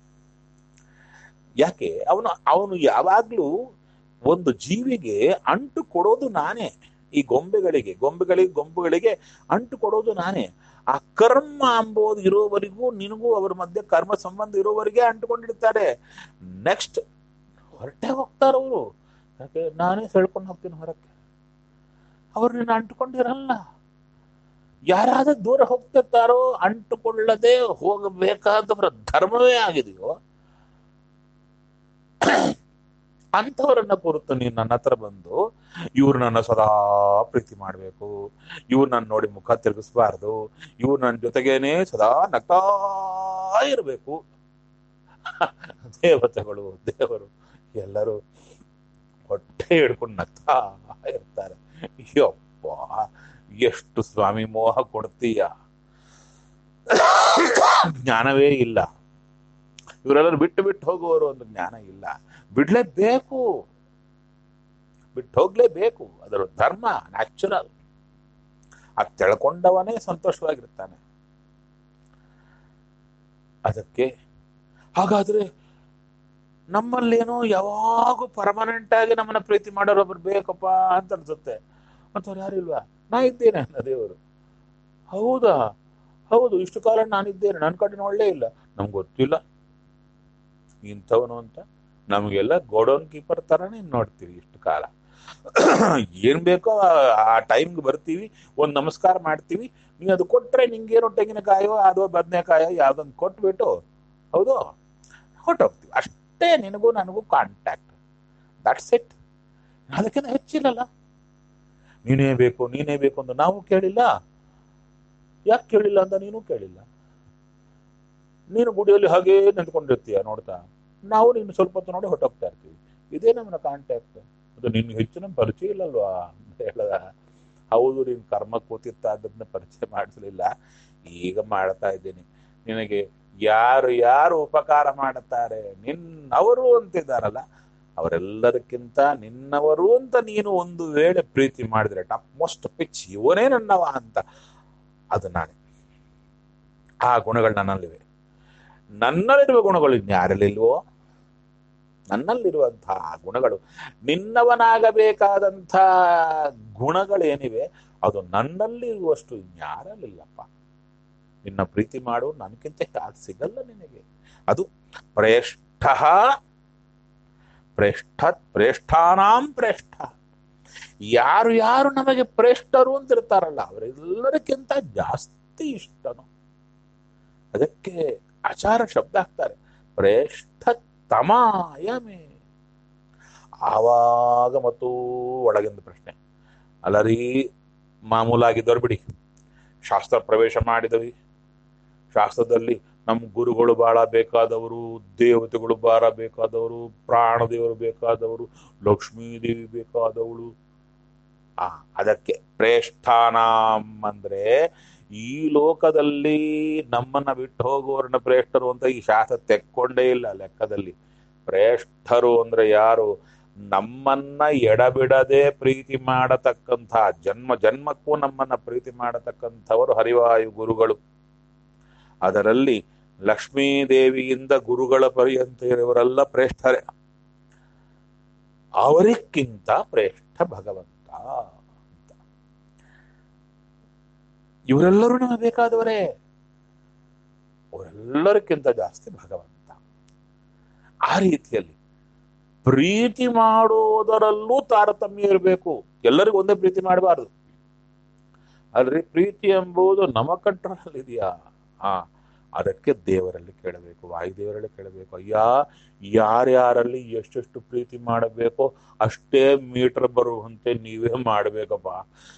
ಯಾಕೆ ಅವನು ಅವನು ಯಾವಾಗ್ಲೂ ಒಂದು ಜೀವಿಗೆ ಅಂಟು ಕೊಡೋದು ನಾನೇ ಈ ಗೊಂಬೆಗಳಿಗೆ ಗೊಂಬೆಗಳಿಗೆ ಗೊಂಬೆಗಳಿಗೆ ಅಂಟು ಕೊಡೋದು ನಾನೇ ಆ ಕರ್ಮ ಅಂಬೋದು ಇರೋವರೆಗೂ ನಿನಗೂ ಅವ್ರ ಮಧ್ಯೆ ಕರ್ಮ ಸಂಬಂಧ ಇರೋವರೆಗೆ ಅಂಟುಕೊಂಡಿರ್ತಾರೆ ನೆಕ್ಸ್ಟ್ ಹೊರಟೆ ಹೋಗ್ತಾರವರು ಯಾಕೆ ನಾನೇ ಸೆಳ್ಕೊಂಡು ಹೋಗ್ತೀನಿ ಹೊರಕ್ಕೆ ಅವ್ರು ನಿನ್ನ ಅಂಟುಕೊಂಡಿರಲ್ಲ ಯಾರಾದ್ರೂ ದೂರ ಹೋಗ್ತಿರ್ತಾರೋ ಅಂಟುಕೊಳ್ಳದೆ ಹೋಗಬೇಕಾದವರ ಧರ್ಮವೇ ಆಗಿದೆಯೋ ಅಂಥವರನ್ನ ಕುರಿತು ನೀನು ನನ್ನ ಹತ್ರ ಬಂದು ಇವ್ರು ನನ್ನ ಸದಾ ಪ್ರೀತಿ ಮಾಡ್ಬೇಕು ಇವ್ರು ನನ್ನ ನೋಡಿ ಮುಖ ತಿರುಗಿಸ್ಬಾರ್ದು ಇವ್ರು ನನ್ನ ಜೊತೆಗೇನೆ ಸದಾ ನಗ್ತಾ ಇರಬೇಕು ದೇವತೆಗಳು ದೇವರು ಎಲ್ಲರೂ ಹೊಟ್ಟೆ ಹಿಡ್ಕೊಂಡು ನಗ್ತಾ ಇರ್ತಾರೆ ಯಪ್ಪ ಎಷ್ಟು ಸ್ವಾಮಿ ಮೋಹ ಕೊಡ್ತೀಯ ಜ್ಞಾನವೇ ಇಲ್ಲ ಇವರೆಲ್ಲರೂ ಬಿಟ್ಟು ಬಿಟ್ಟು ಹೋಗುವವರು ಒಂದು ಜ್ಞಾನ ಇಲ್ಲ ಬಿಡ್ಲೇಬೇಕು ಬಿಟ್ಟು ಹೋಗ್ಲೇಬೇಕು ಅದರ ಧರ್ಮ ನ್ಯಾಚುರಲ್ ಅದು ತಿಳ್ಕೊಂಡವನೇ ಸಂತೋಷವಾಗಿರ್ತಾನೆ ಅದಕ್ಕೆ ಹಾಗಾದ್ರೆ ನಮ್ಮಲ್ಲೇನೋ ಯಾವಾಗೂ ಪರ್ಮನೆಂಟ್ ಆಗಿ ನಮ್ಮನ್ನ ಪ್ರೀತಿ ಮಾಡೋರು ಒಬ್ರು ಬೇಕಪ್ಪ ಅಂತ ಅನ್ಸುತ್ತೆ ಅಂತವ್ರು ಯಾರು ಇಲ್ವಾ ನಾ ಇದ್ದೇನೆ ಅನ್ನ ದೇವರು ಹೌದಾ ಹೌದು ಇಷ್ಟು ಕಾಲ ನಾನಿದ್ದೇನೆ ನನ್ನ ಕಡೆ ಒಳ್ಳೆ ಇಲ್ಲ ನಮ್ಗೆ ಗೊತ್ತಿಲ್ಲ ಇಂಥವನು ಅಂತ ನಮಗೆಲ್ಲ ಗೋಡೌನ್ ಕೀಪರ್ ತರನೇ ನೋಡ್ತೀವಿ ಇಷ್ಟು ಕಾಲ ಏನ್ ಬೇಕೋ ಆ ಟೈಮ್ಗೆ ಬರ್ತೀವಿ ಒಂದ್ ನಮಸ್ಕಾರ ಮಾಡ್ತೀವಿ ನೀ ಅದು ಕೊಟ್ರೆ ನಿಂಗೇನೋ ತೆಂಗಿನಕಾಯೋ ಅದೋ ಬದನೆಕಾಯೋ ಯಾವ್ದೊಂದು ಕೊಟ್ಬಿಟ್ಟು ಹೌದು ಹೊಟ್ಟೋಗ್ತೀವಿ ಅಷ್ಟೇ ನಿನಗೂ ನನಗೂ ಕಾಂಟ್ಯಾಕ್ಟ್ ದಟ್ಸ್ ಇಟ್ ಅದಕ್ಕಿಂತ ಹೆಚ್ಚಿಲ್ಲಲ್ಲ ನೀನೇ ಬೇಕು ನೀನೇ ಬೇಕು ಅಂತ ನಾವು ಕೇಳಿಲ್ಲ ಯಾಕೆ ಕೇಳಿಲ್ಲ ಅಂತ ನೀನು ಕೇಳಿಲ್ಲ ನೀನು ಗುಡಿಯಲ್ಲಿ ಹಾಗೇ ನಿಂತ್ಕೊಂಡಿರ್ತೀಯ ನೋಡ್ತಾ ನಾವು ನಿನ್ನ ಸ್ವಲ್ಪ ಹೊತ್ತು ನೋಡಿ ಹೊಟ್ಟೋಗ್ತಾ ಇರ್ತೀವಿ ಇದೇ ನಮ್ಮನ್ನ ಕಾಂಟ್ಯಾಕ್ಟ್ ಅದು ನಿನ್ಗೆ ಹೆಚ್ಚು ನಮ್ಮ ಪರಿಚಯ ಇಲ್ಲಲ್ವಾ ಅಂತ ಹೇಳದ ಹೌದು ನೀನು ಕರ್ಮ ಕೂತಿತ್ತ ಅದನ್ನ ಪರಿಚಯ ಮಾಡಿಸ್ಲಿಲ್ಲ ಈಗ ಮಾಡ್ತಾ ಇದ್ದೀನಿ ನಿನಗೆ ಯಾರು ಯಾರು ಉಪಕಾರ ಮಾಡುತ್ತಾರೆ ನಿನ್ನವರು ಅಂತಿದ್ದಾರಲ್ಲ ಅವರೆಲ್ಲದಕ್ಕಿಂತ ನಿನ್ನವರು ಅಂತ ನೀನು ಒಂದು ವೇಳೆ ಪ್ರೀತಿ ಮಾಡಿದ್ರೆ ಟಾಪ್ ಮೋಸ್ಟ್ ಪಿಚ್ ಇವನೇ ನನ್ನವ ಅಂತ ಅದು ನಾನೇ ಆ ಗುಣಗಳು ನನ್ನಲ್ಲಿವೆ ನನ್ನಲ್ಲಿರುವ ಗುಣಗಳು ಇನ್ಯಾರಲ್ಲಿಲ್ವೋ ನನ್ನಲ್ಲಿರುವಂತಹ ಗುಣಗಳು ನಿನ್ನವನಾಗಬೇಕಾದಂಥ ಗುಣಗಳೇನಿವೆ ಅದು ನನ್ನಲ್ಲಿ ಇರುವಷ್ಟು ಇನ್ಯಾರಲ್ಲಿಲ್ಲಪ್ಪ ನಿನ್ನ ಪ್ರೀತಿ ಮಾಡು ನನಗಿಂತ ಯಾರು ಸಿಗಲ್ಲ ನಿನಗೆ ಅದು ಪ್ರೇಷ್ಠ ಪ್ರೇಷ್ಠ ಪ್ರೇಷ್ಠಾನಾಂ ಪ್ರೇಷ್ಠ ಯಾರು ಯಾರು ನಮಗೆ ಪ್ರೇಷ್ಠರು ಅಂತ ಇರ್ತಾರಲ್ಲ ಅವರೆಲ್ಲರಿಗಿಂತ ಜಾಸ್ತಿ ಇಷ್ಟನು ಅದಕ್ಕೆ ಆಚಾರ ಶಬ್ದ ಹಾಕ್ತಾರೆ ಪ್ರೇಷ್ಠ ತಮಾಯಮೇ ಆವಾಗ ಮತ್ತು ಒಳಗಿಂದ ಪ್ರಶ್ನೆ ಅಲ್ಲರಿ ಮಾಮೂಲಾಗಿದ್ದವ್ರು ಬಿಡಿ ಶಾಸ್ತ್ರ ಪ್ರವೇಶ ಮಾಡಿದವಿ ಶಾಸ್ತ್ರದಲ್ಲಿ ನಮ್ಮ ಗುರುಗಳು ಬಹಳ ಬೇಕಾದವರು ದೇವತೆಗಳು ಬಹಳ ಬೇಕಾದವರು ಪ್ರಾಣದೇವರು ಬೇಕಾದವರು ಲಕ್ಷ್ಮೀ ದೇವಿ ಬೇಕಾದವಳು ಆ ಅದಕ್ಕೆ ಪ್ರೇಷ್ಠಾನಾಂ ಅಂದ್ರೆ ಈ ಲೋಕದಲ್ಲಿ ನಮ್ಮನ್ನ ಬಿಟ್ಟು ಹೋಗುವವರನ್ನ ಪ್ರೇಷ್ಠರು ಅಂತ ಈ ಶಾಸ್ತ್ರ ತೆಕ್ಕೊಂಡೇ ಇಲ್ಲ ಲೆಕ್ಕದಲ್ಲಿ ಪ್ರೇಷ್ಠರು ಅಂದ್ರೆ ಯಾರು ನಮ್ಮನ್ನ ಎಡಬಿಡದೆ ಪ್ರೀತಿ ಮಾಡತಕ್ಕಂಥ ಜನ್ಮ ಜನ್ಮಕ್ಕೂ ನಮ್ಮನ್ನ ಪ್ರೀತಿ ಮಾಡತಕ್ಕಂಥವರು ಹರಿವಾಯು ಗುರುಗಳು ಅದರಲ್ಲಿ ಲಕ್ಷ್ಮೀ ದೇವಿಯಿಂದ ಗುರುಗಳ ಪರ್ಯಂತ ಇರುವರೆಲ್ಲ ಪ್ರೇಷ್ಠರೇ ಅವರಿಕ್ಕಿಂತ ಪ್ರೇಷ್ಠ ಭಗವಂತ ಅಂತ ಇವರೆಲ್ಲರೂ ನಮಗೆ ಬೇಕಾದವರೇ ಅವರೆಲ್ಲರಿಗಿಂತ ಜಾಸ್ತಿ ಭಗವಂತ ಆ ರೀತಿಯಲ್ಲಿ ಪ್ರೀತಿ ಮಾಡೋದರಲ್ಲೂ ತಾರತಮ್ಯ ಇರಬೇಕು ಎಲ್ಲರಿಗೂ ಒಂದೇ ಪ್ರೀತಿ ಮಾಡಬಾರದು ಅಲ್ರಿ ಪ್ರೀತಿ ಎಂಬುದು ನಮ್ಮ ಕಂಟ್ರೋಲ್ ಇದೆಯಾ ಆ ಅದಕ್ಕೆ ದೇವರಲ್ಲಿ ಕೇಳಬೇಕು ವಾಯುದೇವರಲ್ಲಿ ಕೇಳಬೇಕು ಅಯ್ಯ ಯಾರ್ಯಾರಲ್ಲಿ ಎಷ್ಟೆಷ್ಟು ಪ್ರೀತಿ ಮಾಡಬೇಕೋ ಅಷ್ಟೇ ಮೀಟರ್ ಬರುವಂತೆ ನೀವೇ ಮಾಡಬೇಕಪ್ಪ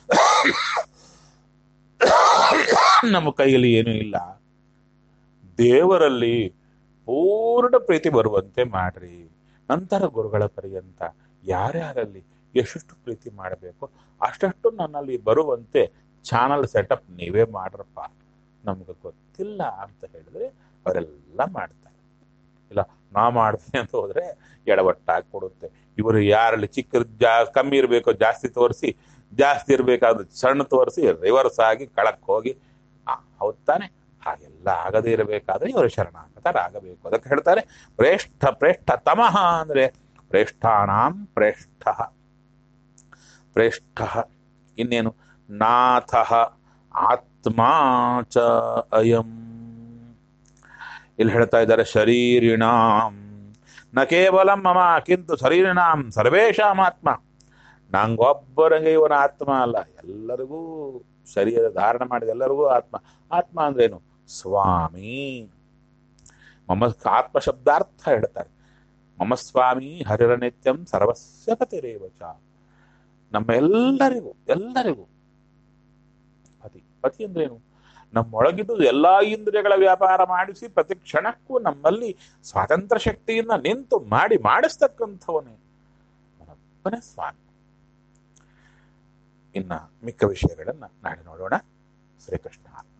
ನಮ್ಮ ಕೈಯಲ್ಲಿ ಏನೂ ಇಲ್ಲ ದೇವರಲ್ಲಿ ಪೂರ್ಣ ಪ್ರೀತಿ ಬರುವಂತೆ ಮಾಡ್ರಿ ನಂತರ ಗುರುಗಳ ಪರ್ಯಂತ ಯಾರ್ಯಾರಲ್ಲಿ ಎಷ್ಟೆಷ್ಟು ಪ್ರೀತಿ ಮಾಡಬೇಕು ಅಷ್ಟಷ್ಟು ನನ್ನಲ್ಲಿ ಬರುವಂತೆ ಚಾನಲ್ ಸೆಟಪ್ ನೀವೇ ಮಾಡ್ರಪ್ಪ ನಮ್ಗೆ ಗೊತ್ತಿಲ್ಲ ಅಂತ ಹೇಳಿದ್ರೆ ಅವರೆಲ್ಲ ಮಾಡ್ತಾರೆ ಇಲ್ಲ ನಾ ಮಾಡ್ತೀನಿ ಅಂತ ಹೋದ್ರೆ ಎಡವಟ್ಟಾಗಿ ಕೊಡುತ್ತೆ ಇವರು ಯಾರಲ್ಲಿ ಚಿಕ್ಕ ಜಾ ಕಮ್ಮಿ ಇರಬೇಕೋ ಜಾಸ್ತಿ ತೋರಿಸಿ ಜಾಸ್ತಿ ಇರಬೇಕಾದ್ರೆ ಸಣ್ಣ ತೋರಿಸಿ ರಿವರ್ಸ್ ಆಗಿ ಕಳಕ್ ಹೋಗಿ ಆ ಹೌದ್ ತಾನೆ ಹಾಗೆಲ್ಲ ಆಗದೇ ಇರಬೇಕಾದ್ರೆ ಇವರು ಶರಣಾಗತರಾಗಬೇಕು ಅದಕ್ಕೆ ಹೇಳ್ತಾರೆ ಪ್ರೇಷ್ಠ ಪ್ರೇಷ್ಠ ತಮಃ ಅಂದ್ರೆ ಪ್ರೇಷ್ಠಾನಾಂ ಪ್ರೇಷ್ಠ ಪ್ರೇಷ್ಠ ಇನ್ನೇನು ನಾಥ ಆತ್ಮಾ ಚ ಅಯಂ ಇಲ್ಲಿ ಹೇಳ್ತಾ ಇದ್ದಾರೆ ಶರೀರಿಣಾಂ ನ ಕೇವಲ ಮಮ ಕಿಂತು ಶರೀರಿಣಾಂ ಸರ್ವೇಶಾಂ ಆತ್ಮ ನಂಗೊಬ್ಬರಿಗೆ ಇವನ ಆತ್ಮ ಅಲ್ಲ ಎಲ್ಲರಿಗೂ ಶರೀರ ಧಾರಣ ಮಾಡಿದ ಎಲ್ಲರಿಗೂ ಆತ್ಮ ಆತ್ಮ ಅಂದ್ರೇನು ಸ್ವಾಮಿ ಮಮ ಆತ್ಮ ಶಬ್ದಾರ್ಥ ಹೇಳ್ತಾರೆ ಮಮ ಸ್ವಾಮಿ ಹರಿರ ನಿತ್ಯಂ ಸರ್ವಸ್ಯ ಪತಿರೇವಚ ನಮ್ಮ ಎಲ್ಲರಿಗೂ ಎಲ್ಲರಿಗೂ ಪತಿ ಪತಿ ಅಂದ್ರೇನು ನಮ್ಮೊಳಗಿದ್ದು ಎಲ್ಲಾ ಇಂದ್ರಿಯಗಳ ವ್ಯಾಪಾರ ಮಾಡಿಸಿ ಪ್ರತಿ ಕ್ಷಣಕ್ಕೂ ನಮ್ಮಲ್ಲಿ ಸ್ವಾತಂತ್ರ್ಯ ಶಕ್ತಿಯಿಂದ ನಿಂತು ಮಾಡಿ ಮಾಡಿಸ್ತಕ್ಕಂಥವನೇ ನನ್ನೊಬ್ಬನೇ ಸ್ವಾಮಿ ಇನ್ನ ಮಿಕ್ಕ ವಿಷಯಗಳನ್ನ ನಾಳೆ ನೋಡೋಣ ಶ್ರೀಕೃಷ್ಣ